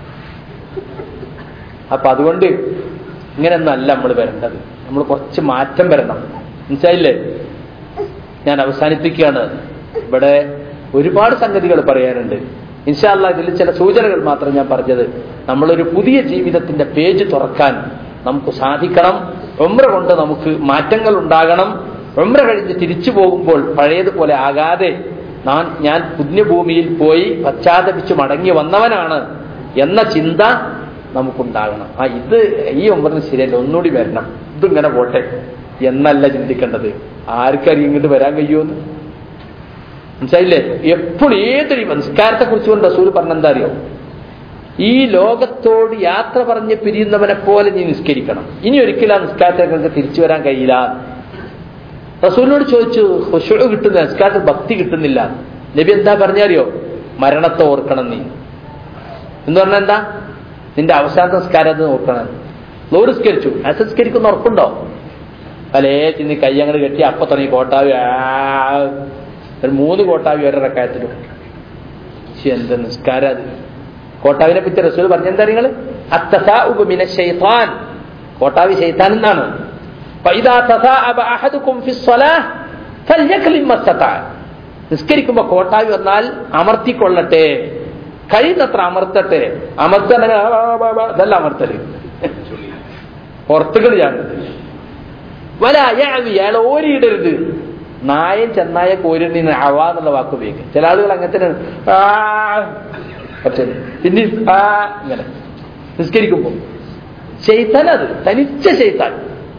അപ്പൊ അതുകൊണ്ട് ഇങ്ങനെയൊന്നല്ല നമ്മൾ വരേണ്ടത് നമ്മൾ കുറച്ച് മാറ്റം വരണം മനസ്സിലായില്ലേ ഞാൻ അവസാനിപ്പിക്കുകയാണ് ഇവിടെ ഒരുപാട് സംഗതികൾ പറയാനുണ്ട് ഇൻഷാല്ല ഇതിൽ ചില സൂചനകൾ മാത്രം ഞാൻ പറഞ്ഞത് നമ്മളൊരു പുതിയ ജീവിതത്തിന്റെ പേജ് തുറക്കാൻ നമുക്ക് സാധിക്കണം ഒമ്ര കൊണ്ട് നമുക്ക് മാറ്റങ്ങൾ ഉണ്ടാകണം ഒമ്ര കഴിഞ്ഞ് തിരിച്ചു പോകുമ്പോൾ പഴയതുപോലെ ആകാതെ ഞാൻ ഞാൻ പുണ്യഭൂമിയിൽ പോയി പശ്ചാത്തപിച്ച് മടങ്ങി വന്നവനാണ് എന്ന ചിന്ത നമുക്കുണ്ടാകണം ആ ഇത് ഈ ഒമ്പതിന് ശരിയല്ല ഒന്നുകൂടി വരണം ഇതിങ്ങനെ പോട്ടെ എന്നല്ല ചിന്തിക്കേണ്ടത് ആർക്കറിയും ഇങ്ങോട്ട് വരാൻ കഴിയുമെന്ന് മനസ്സിലായില്ലേ എപ്പോഴും ഏതൊരു സംസ്കാരത്തെ കുറിച്ച് കൊണ്ട് റസൂൽ പറഞ്ഞെന്താ അറിയോ ഈ ലോകത്തോട് യാത്ര പറഞ്ഞ് പിരിയുന്നവനെ പോലെ നീ നിസ്കരിക്കണം ഇനി ഒരിക്കലും ആ നിസ്കാരത്തിലേക്ക് തിരിച്ചു വരാൻ കഴിയില്ല റസൂലിനോട് ചോദിച്ചു ഹുഷു കിട്ടുന്ന നിസ്കാരത്തിൽ ഭക്തി കിട്ടുന്നില്ല നബി എന്താ പറഞ്ഞറിയോ മരണത്തെ ഓർക്കണം നീ എന്ന് പറഞ്ഞാൽ എന്താ നിന്റെ അവസാന സംസ്കാരത്തെ ഓർക്കണം ലോറിസ്കരിച്ചു അസംസ്കരിക്കുന്ന ഉറപ്പുണ്ടോ പലേ ചിന്നി കൈ അങ്ങോട്ട് കെട്ടി അപ്പൊ തുടങ്ങി കോട്ടാവി ആ, ഒരു മൂന്ന് കോട്ടാവി ഒരു റക്കായത്തിലും ശ്ശെ, എന്ത് നിസ്കാരം അത് കോട്ടാവിനെ പറ്റി റസൂൽ പറഞ്ഞെന്താ നിങ്ങൾ അത്തസാഉബുമിന ഷൈത്താൻ കോട്ടാവി ഷെയ്ത്താൻ എന്നാണ് ഫൈദാ തസാഅബ അഹദുക്കും ഫി സ്വലാഹ് ഫൽയക്ലിം മസ്തതാ നിസ്കരിക്കുമ്പോ കോട്ടാവി വന്നാൽ അമർത്തിക്കൊള്ളട്ടെ കഴിയുന്നത്ര അമർത്തട്ടെ അമർത്തണ ഇതല്ല അമർത്തല് പുറത്തുകൾ ഞാൻ വല അയാവി അയാൾ ഓരിയിടരുത് നായൻ ചെന്നായ കോരിന് അവ എന്നുള്ള വാക്ക് ഉപയോഗിക്കും ചില ആളുകൾ അങ്ങനെ തന്നെ ആ പക്ഷേ പിന്നെ ആ ഇങ്ങനെ നിസ്കരിക്കുമ്പോ ചെയ്ത്താൻ അത് തനിച്ച ചെയ്ത്താൻ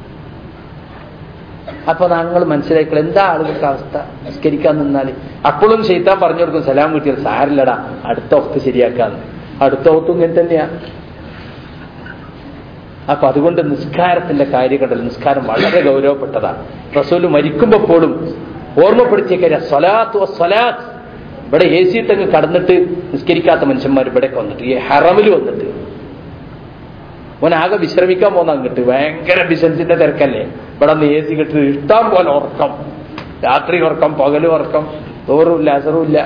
അപ്പൊ ഞങ്ങൾ മനസ്സിലാക്കുക എന്താ ആളുകൾക്ക് അവസ്ഥ നിസ്കരിക്കാൻ നിന്നാൽ അപ്പോഴും ചെയ്ത്താൻ പറഞ്ഞു കൊടുക്കും സലാം കിട്ടിയത് സാരില്ലടാ അടുത്ത ഒത്ത് ശരിയാക്കാന്ന് അടുത്ത ഒത്തും ഇങ്ങനെ തന്നെയാ അപ്പൊ അതുകൊണ്ട് നിസ്കാരത്തിന്റെ കാര്യം കണ്ടല്ലോ നിസ്കാരം വളരെ ഗൗരവപ്പെട്ടതാണ് റസൂല് മരിക്കുമ്പോ പോലും ഓർമ്മപ്പെടുത്തിയ കാര്യം സ്വലാത്ത് സ്വലാത്ത് ഇവിടെ എ സി ഇട്ടങ്ങ് കടന്നിട്ട് നിസ്കരിക്കാത്ത മനുഷ്യന്മാർ ഇവിടെയൊക്കെ വന്നിട്ട് ഈ ഹറമിൽ വന്നിട്ട് ഓനാകെ വിശ്രമിക്കാൻ പോകുന്ന അങ്ങോട്ട് ഭയങ്കര ബിസിനസിന്റെ തിരക്കല്ലേ ഇവിടെ നിന്ന് എ സി കിട്ടി ഇഷ്ടം പോലെ ഉറക്കം രാത്രി ഉറക്കം പകലും ഉറക്കം തോറുമില്ല അസറുമില്ല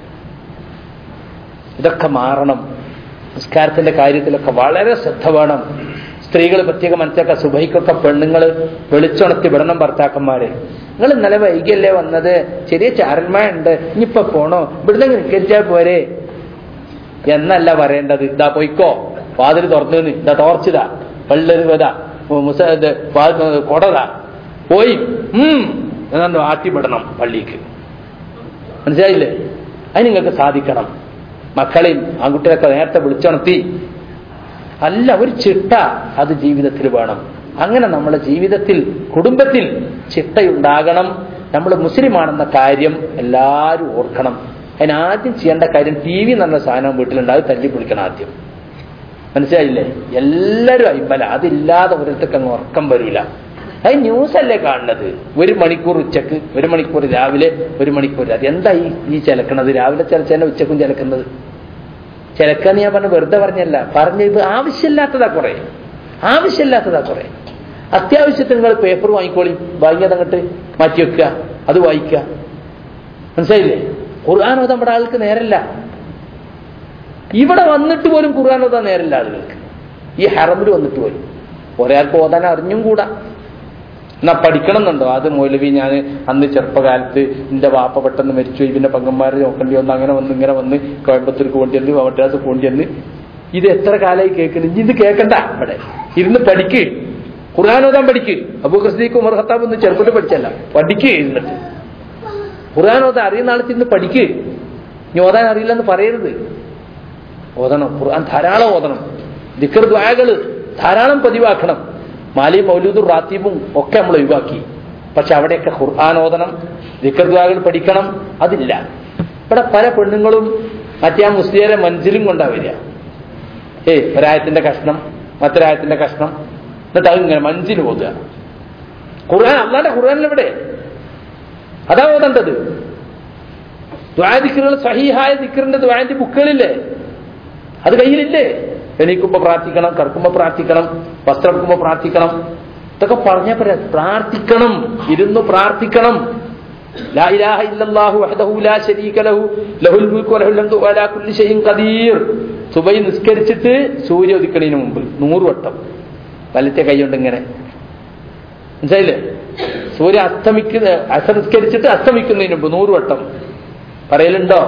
ഇതൊക്കെ മാറണം നിസ്കാരത്തിന്റെ കാര്യത്തിലൊക്കെ വളരെ ശ്രദ്ധ വേണം സ്ത്രീകൾ പ്രത്യേകം മനസ്സിലാക്കുക സുബൈക്കൊക്കെ പെണ്ണുങ്ങൾ വെളിച്ചുണർത്തി വിടണം ഭർത്താക്കന്മാരെ നിങ്ങൾ ഇന്നലെ വൈകിയല്ലേ വന്നത് ചെറിയ ചാരന്മാർ ഉണ്ട് ഇനിയിപ്പൊ പോണോ ഇവിടുന്ന് നിൽക്കരിച്ചാൽ പോരെ എന്നല്ല പറയേണ്ടത് ഇതാ പൊയ്ക്കോ വാതിൽ തുറന്നു ഇതാ ടോർച്ചിതാ വെള്ളരുവതാ മുസ ഇത് വാ- കൊടതാ പോയി ഉം എന്നാണ് ആട്ടിവിടണം പള്ളിക്ക് മനസ്സിലായില്ലേ അത് നിങ്ങൾക്ക് സാധിക്കണം മക്കളെയും ആൺകുട്ടികളൊക്കെ നേരത്തെ വിളിച്ചുണർത്തി അല്ല ഒരു ചിട്ട അത് ജീവിതത്തിൽ വേണം അങ്ങനെ നമ്മുടെ ജീവിതത്തിൽ കുടുംബത്തിൽ ചിട്ടയുണ്ടാകണം നമ്മൾ മുസ്ലിമാണെന്ന കാര്യം എല്ലാവരും ഓർക്കണം അതിനാദ്യം ചെയ്യേണ്ട കാര്യം ടി വി എന്നുള്ള സാധനം വീട്ടിലുണ്ട് അത് തല്ലി പിടിക്കണം ആദ്യം മനസ്സിലായില്ലേ എല്ലാവരും അയിമ്പല അതില്ലാതെ ഒരിടത്തേക്ക് അങ്ങ് ഉറക്കം വരില്ല അത് ന്യൂസ് അല്ലേ കാണുന്നത് ഒരു മണിക്കൂർ ഉച്ചക്ക് ഒരു മണിക്കൂർ രാവിലെ ഒരു മണിക്കൂർ രാത്രി എന്താ ഈ ഈ ചിലക്കണത് രാവിലെ ചിലച്ചേനെ ഉച്ചക്കും ചിലക്കുന്നത് ചിലക്കാന്ന് ഞാൻ പറഞ്ഞ വെറുതെ പറഞ്ഞല്ല പറഞ്ഞ ഇത് ആവശ്യമില്ലാത്തതാ കുറെ ആവശ്യമില്ലാത്തതാ കുറെ അത്യാവശ്യത്തിന് നിങ്ങൾ പേപ്പർ വാങ്ങിക്കോളി വാങ്ങിയത് അങ്ങോട്ട് മാറ്റി വെക്കുക അത് വായിക്കുക മനസ്സിലായില്ലേ ഖുർആൻ ഓതാൻ നമ്മുടെ ആൾക്ക് നേരല്ല ഇവിടെ വന്നിട്ട് പോലും ഖുർആൻ ഓതാൻ നേരല്ല ആളുകൾക്ക് ഈ ഹറമിൽ വന്നിട്ട് പോലും കുറെ ആൾക്ക് ഓതാൻ അറിഞ്ഞും കൂടാ എന്നാ പഠിക്കണം എന്നുണ്ടോ അത് മൗലവി ഞാൻ അന്ന് ചെറുപ്പകാലത്ത് എന്റെ വാപ്പ പെട്ടെന്ന് മരിച്ചു പിന്നെ പങ്കന്മാരെ നോക്കേണ്ടി വന്ന് അങ്ങനെ വന്ന് ഇങ്ങനെ വന്ന് കോയമ്പത്തൂർക്ക് കൊണ്ടുവന്ന് മദ്രാസ് കൊണ്ടുവന്ന് ഇത് എത്ര കാലമായി കേൾക്കുന്നു ഇനി ഇത് കേൾക്കണ്ട ഇവിടെ ഇരുന്ന് പഠിക്ക് ഖുർആൻ ഓതാൻ പഠിക്ക് അബൂ ഖസ്ദീഖ് ഉമർ ഖത്താബ് ഒന്ന് ചെറുപ്പത്തിൽ പഠിച്ചല്ല പഠിക്ക് ഇരുന്നിട്ട് ഖുർആൻ ഓതാൻ അറിയുന്ന ആൾക്ക് ഇന്ന് പഠിക്ക് ഇനി ഓതാൻ അറിയില്ലെന്ന് പറയരുത് ഓതണം ഖുർആൻ ധാരാളം ഓതണം ദിക്കർ ദ്വാകള് ധാരാളം പതിവാക്കണം മാലി മൗലൂദും റാത്തീബും ഒക്കെ നമ്മൾ ഒഴിവാക്കി പക്ഷെ അവിടെയൊക്കെ ഖുർആൻ ഓതണം ദിക്കർ ദ്വാകൾ പഠിക്കണം അതില്ല ഇവിടെ പല പെണ്ണുങ്ങളും മറ്റേ ആ മുസ്ലിയരെ മഞ്ചിലും കൊണ്ടാ വരിക ഏയ് ഒരായത്തിന്റെ കഷ്ണം മറ്റൊരായത്തിന്റെ കഷ്ണം എന്നിട്ട് അത് ഇങ്ങനെ മഞ്ചിൽ ഓതുക ഖുർആൻ അള്ളാന്റെ ഖുർആാനിലെവിടെ അതാ ഓതേണ്ടത് ദ്വാദിക്കറുകൾ സഹിഹായ ദിക്കറിന്റെ ദ്വാന്റെ ബുക്കുകളില്ലേ അത് കയ്യിലില്ലേ എണീക്കുമ്പോ പ്രാർത്ഥിക്കണം കറക്കുമ്പോ പ്രാർത്ഥിക്കണം വസ്ത്രം എടുക്കുമ്പോ പ്രാർത്ഥിക്കണം ഇതൊക്കെ പറഞ്ഞ പറയാ പ്രാർത്ഥിക്കണം ഇരുന്ന് പ്രാർത്ഥിക്കണം ലാ ഇലാഹ ഇല്ലല്ലാഹു വഹ്ദഹു ലാ ശരീക ലഹു ലഹുൽ മുൽക്കു വലഹുൽ ഹംദു വലാ കുല്ലി ഷൈഇൻ ഖദീർ സുബൈ നിസ്കരിച്ചിട്ട് സൂര്യ ഉദിക്കണതിന് മുമ്പ് നൂറ് വട്ടം വലത്തെ കൈകൊണ്ട് ഇങ്ങനെ മനസ്സിലായില്ലേ സൂര്യ അസ്തമിക്കുന്ന അസംസ്കരിച്ചിട്ട് അസ്തമിക്കുന്നതിന് മുമ്പ് നൂറ് വട്ടം പറയലുണ്ടോ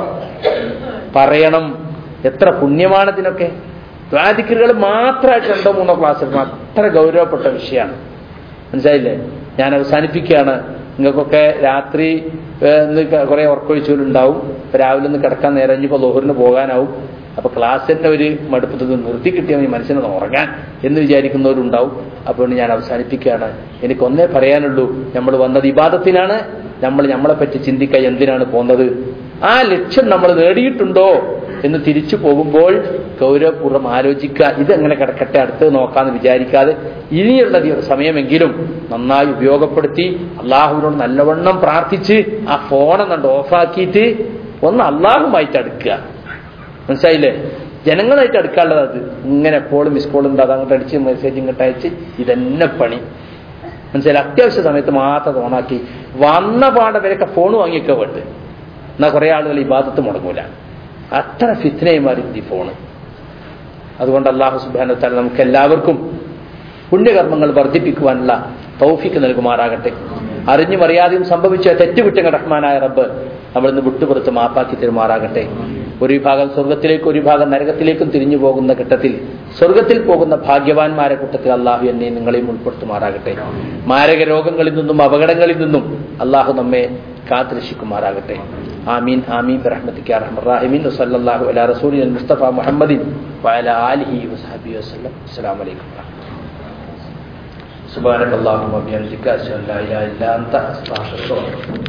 പറയണം എത്ര പുണ്യമാണ് ഇതിനൊക്കെ ദ്വാദിക്കറുകൾ മാത്രമായിട്ട് രണ്ടോ മൂന്നോ ക്ലാസ് അത്ര ഗൗരവപ്പെട്ട വിഷയമാണ് മനസ്സിലായില്ലേ ഞാൻ അവസാനിപ്പിക്കുകയാണ് നിങ്ങൾക്കൊക്കെ രാത്രി കുറെ ഉറക്കൊഴിച്ചുണ്ടാവും രാവിലെ ഒന്ന് കിടക്കാൻ നേരം ഇനിയിപ്പോൾ ലോഹറിന് പോകാനാവും അപ്പൊ ക്ലാസ്സിന്റെ ഒരു മടുപ്പത്തിൽ നിന്ന് നിർത്തി കിട്ടിയാൽ ഈ മനുഷ്യനെ ഉറങ്ങാൻ എന്ന് വിചാരിക്കുന്നവരുണ്ടാവും അപ്പോൾ ഞാൻ അവസാനിപ്പിക്കുകയാണ് എനിക്കൊന്നേ പറയാനുള്ളൂ നമ്മൾ വന്നത് ഇബാദത്തിനാണ് നമ്മൾ നമ്മളെ പറ്റി ചിന്തിക്കാൻ എന്തിനാണ് പോകുന്നത് ആ ലക്ഷ്യം നമ്മൾ നേടിയിട്ടുണ്ടോ എന്ന് തിരിച്ചു പോകുമ്പോൾ ഗൗരവപൂർവ്വം ആലോചിക്കുക ഇതെങ്ങനെ കിടക്കട്ടെ അടുത്ത് നോക്കാന്ന് വിചാരിക്കാതെ ഇനിയുള്ള സമയമെങ്കിലും നന്നായി ഉപയോഗപ്പെടുത്തി അള്ളാഹുവിനോട് നല്ലവണ്ണം പ്രാർത്ഥിച്ച് ആ ഫോൺ കണ്ട് ഓഫാക്കിയിട്ട് ഒന്ന് അള്ളാഹുമായിട്ട് അടുക്കുക മനസ്സിലായില്ലേ ജനങ്ങളായിട്ട് അടുക്കാനുള്ളത് അത് ഇങ്ങനെ എപ്പോഴും മിസ് കോൾ ഉണ്ട് അത് അങ്ങോട്ട് അടിച്ച് മെസ്സേജ് ഇങ്ങോട്ട് അയച്ച് ഇതന്നെ പണി മനസ്സിലായി അത്യാവശ്യ സമയത്ത് മാത്രം ഓണാക്കി വന്ന പാടവരൊക്കെ ഫോൺ വാങ്ങിയൊക്കെ വേണ്ട എന്നാൽ കുറെ ആളുകൾ ഈ ബാധത്ത് മുടങ്ങൂല അത്ര ഫിത്തിനായി മാറി ഈ ഫോണ് അതുകൊണ്ട് അള്ളാഹു സുബാനത്താൽ നമുക്ക് എല്ലാവർക്കും പുണ്യകർമ്മങ്ങൾ വർദ്ധിപ്പിക്കുവാനുള്ള തൗഫിക്ക് നൽകുമാറാകട്ടെ അറിഞ്ഞും അറിയാതെയും സംഭവിച്ച തെറ്റുകുറ്റങ്ങൾ റഹ്മാനായ റബ്ബ് നമ്മളിന്ന് വിട്ടുപുറത്ത് മാപ്പാക്കി തരുമാറാകട്ടെ ഒരു വിഭാഗം സ്വർഗത്തിലേക്കും ഒരു വിഭാഗം നരകത്തിലേക്കും തിരിഞ്ഞു പോകുന്ന ഘട്ടത്തിൽ സ്വർഗത്തിൽ പോകുന്ന ഭാഗ്യവാന്മാരെ കൂട്ടത്തിൽ അള്ളാഹു എന്നെ നിങ്ങളെയും ഉൾപ്പെടുത്തുമാറാകട്ടെ മാരക രോഗങ്ങളിൽ നിന്നും അപകടങ്ങളിൽ നിന്നും അള്ളാഹു നമ്മെ കാത്തുരക്ഷിക്കുമാറാകട്ടെ ആമീൻ ആമീൻ റഹ്മത്തിക്ക് റഹ്മറാഹിമീൻ വസല്ലല്ലാഹു അലാ റസൂലിൽ മുസ്തഫ മുഹമ്മദിൻ വഅലാ ആലിഹി വസഹബിഹി വസല്ലം അസ്സലാമു അലൈക്കും സുബ്ഹാനകല്ലാഹുമ്മ വബിഹംദിക അഷ്ഹദു അൻ ലാ ഇലാഹ ഇല്ല അൻത അസ്തഗ്ഫിറുക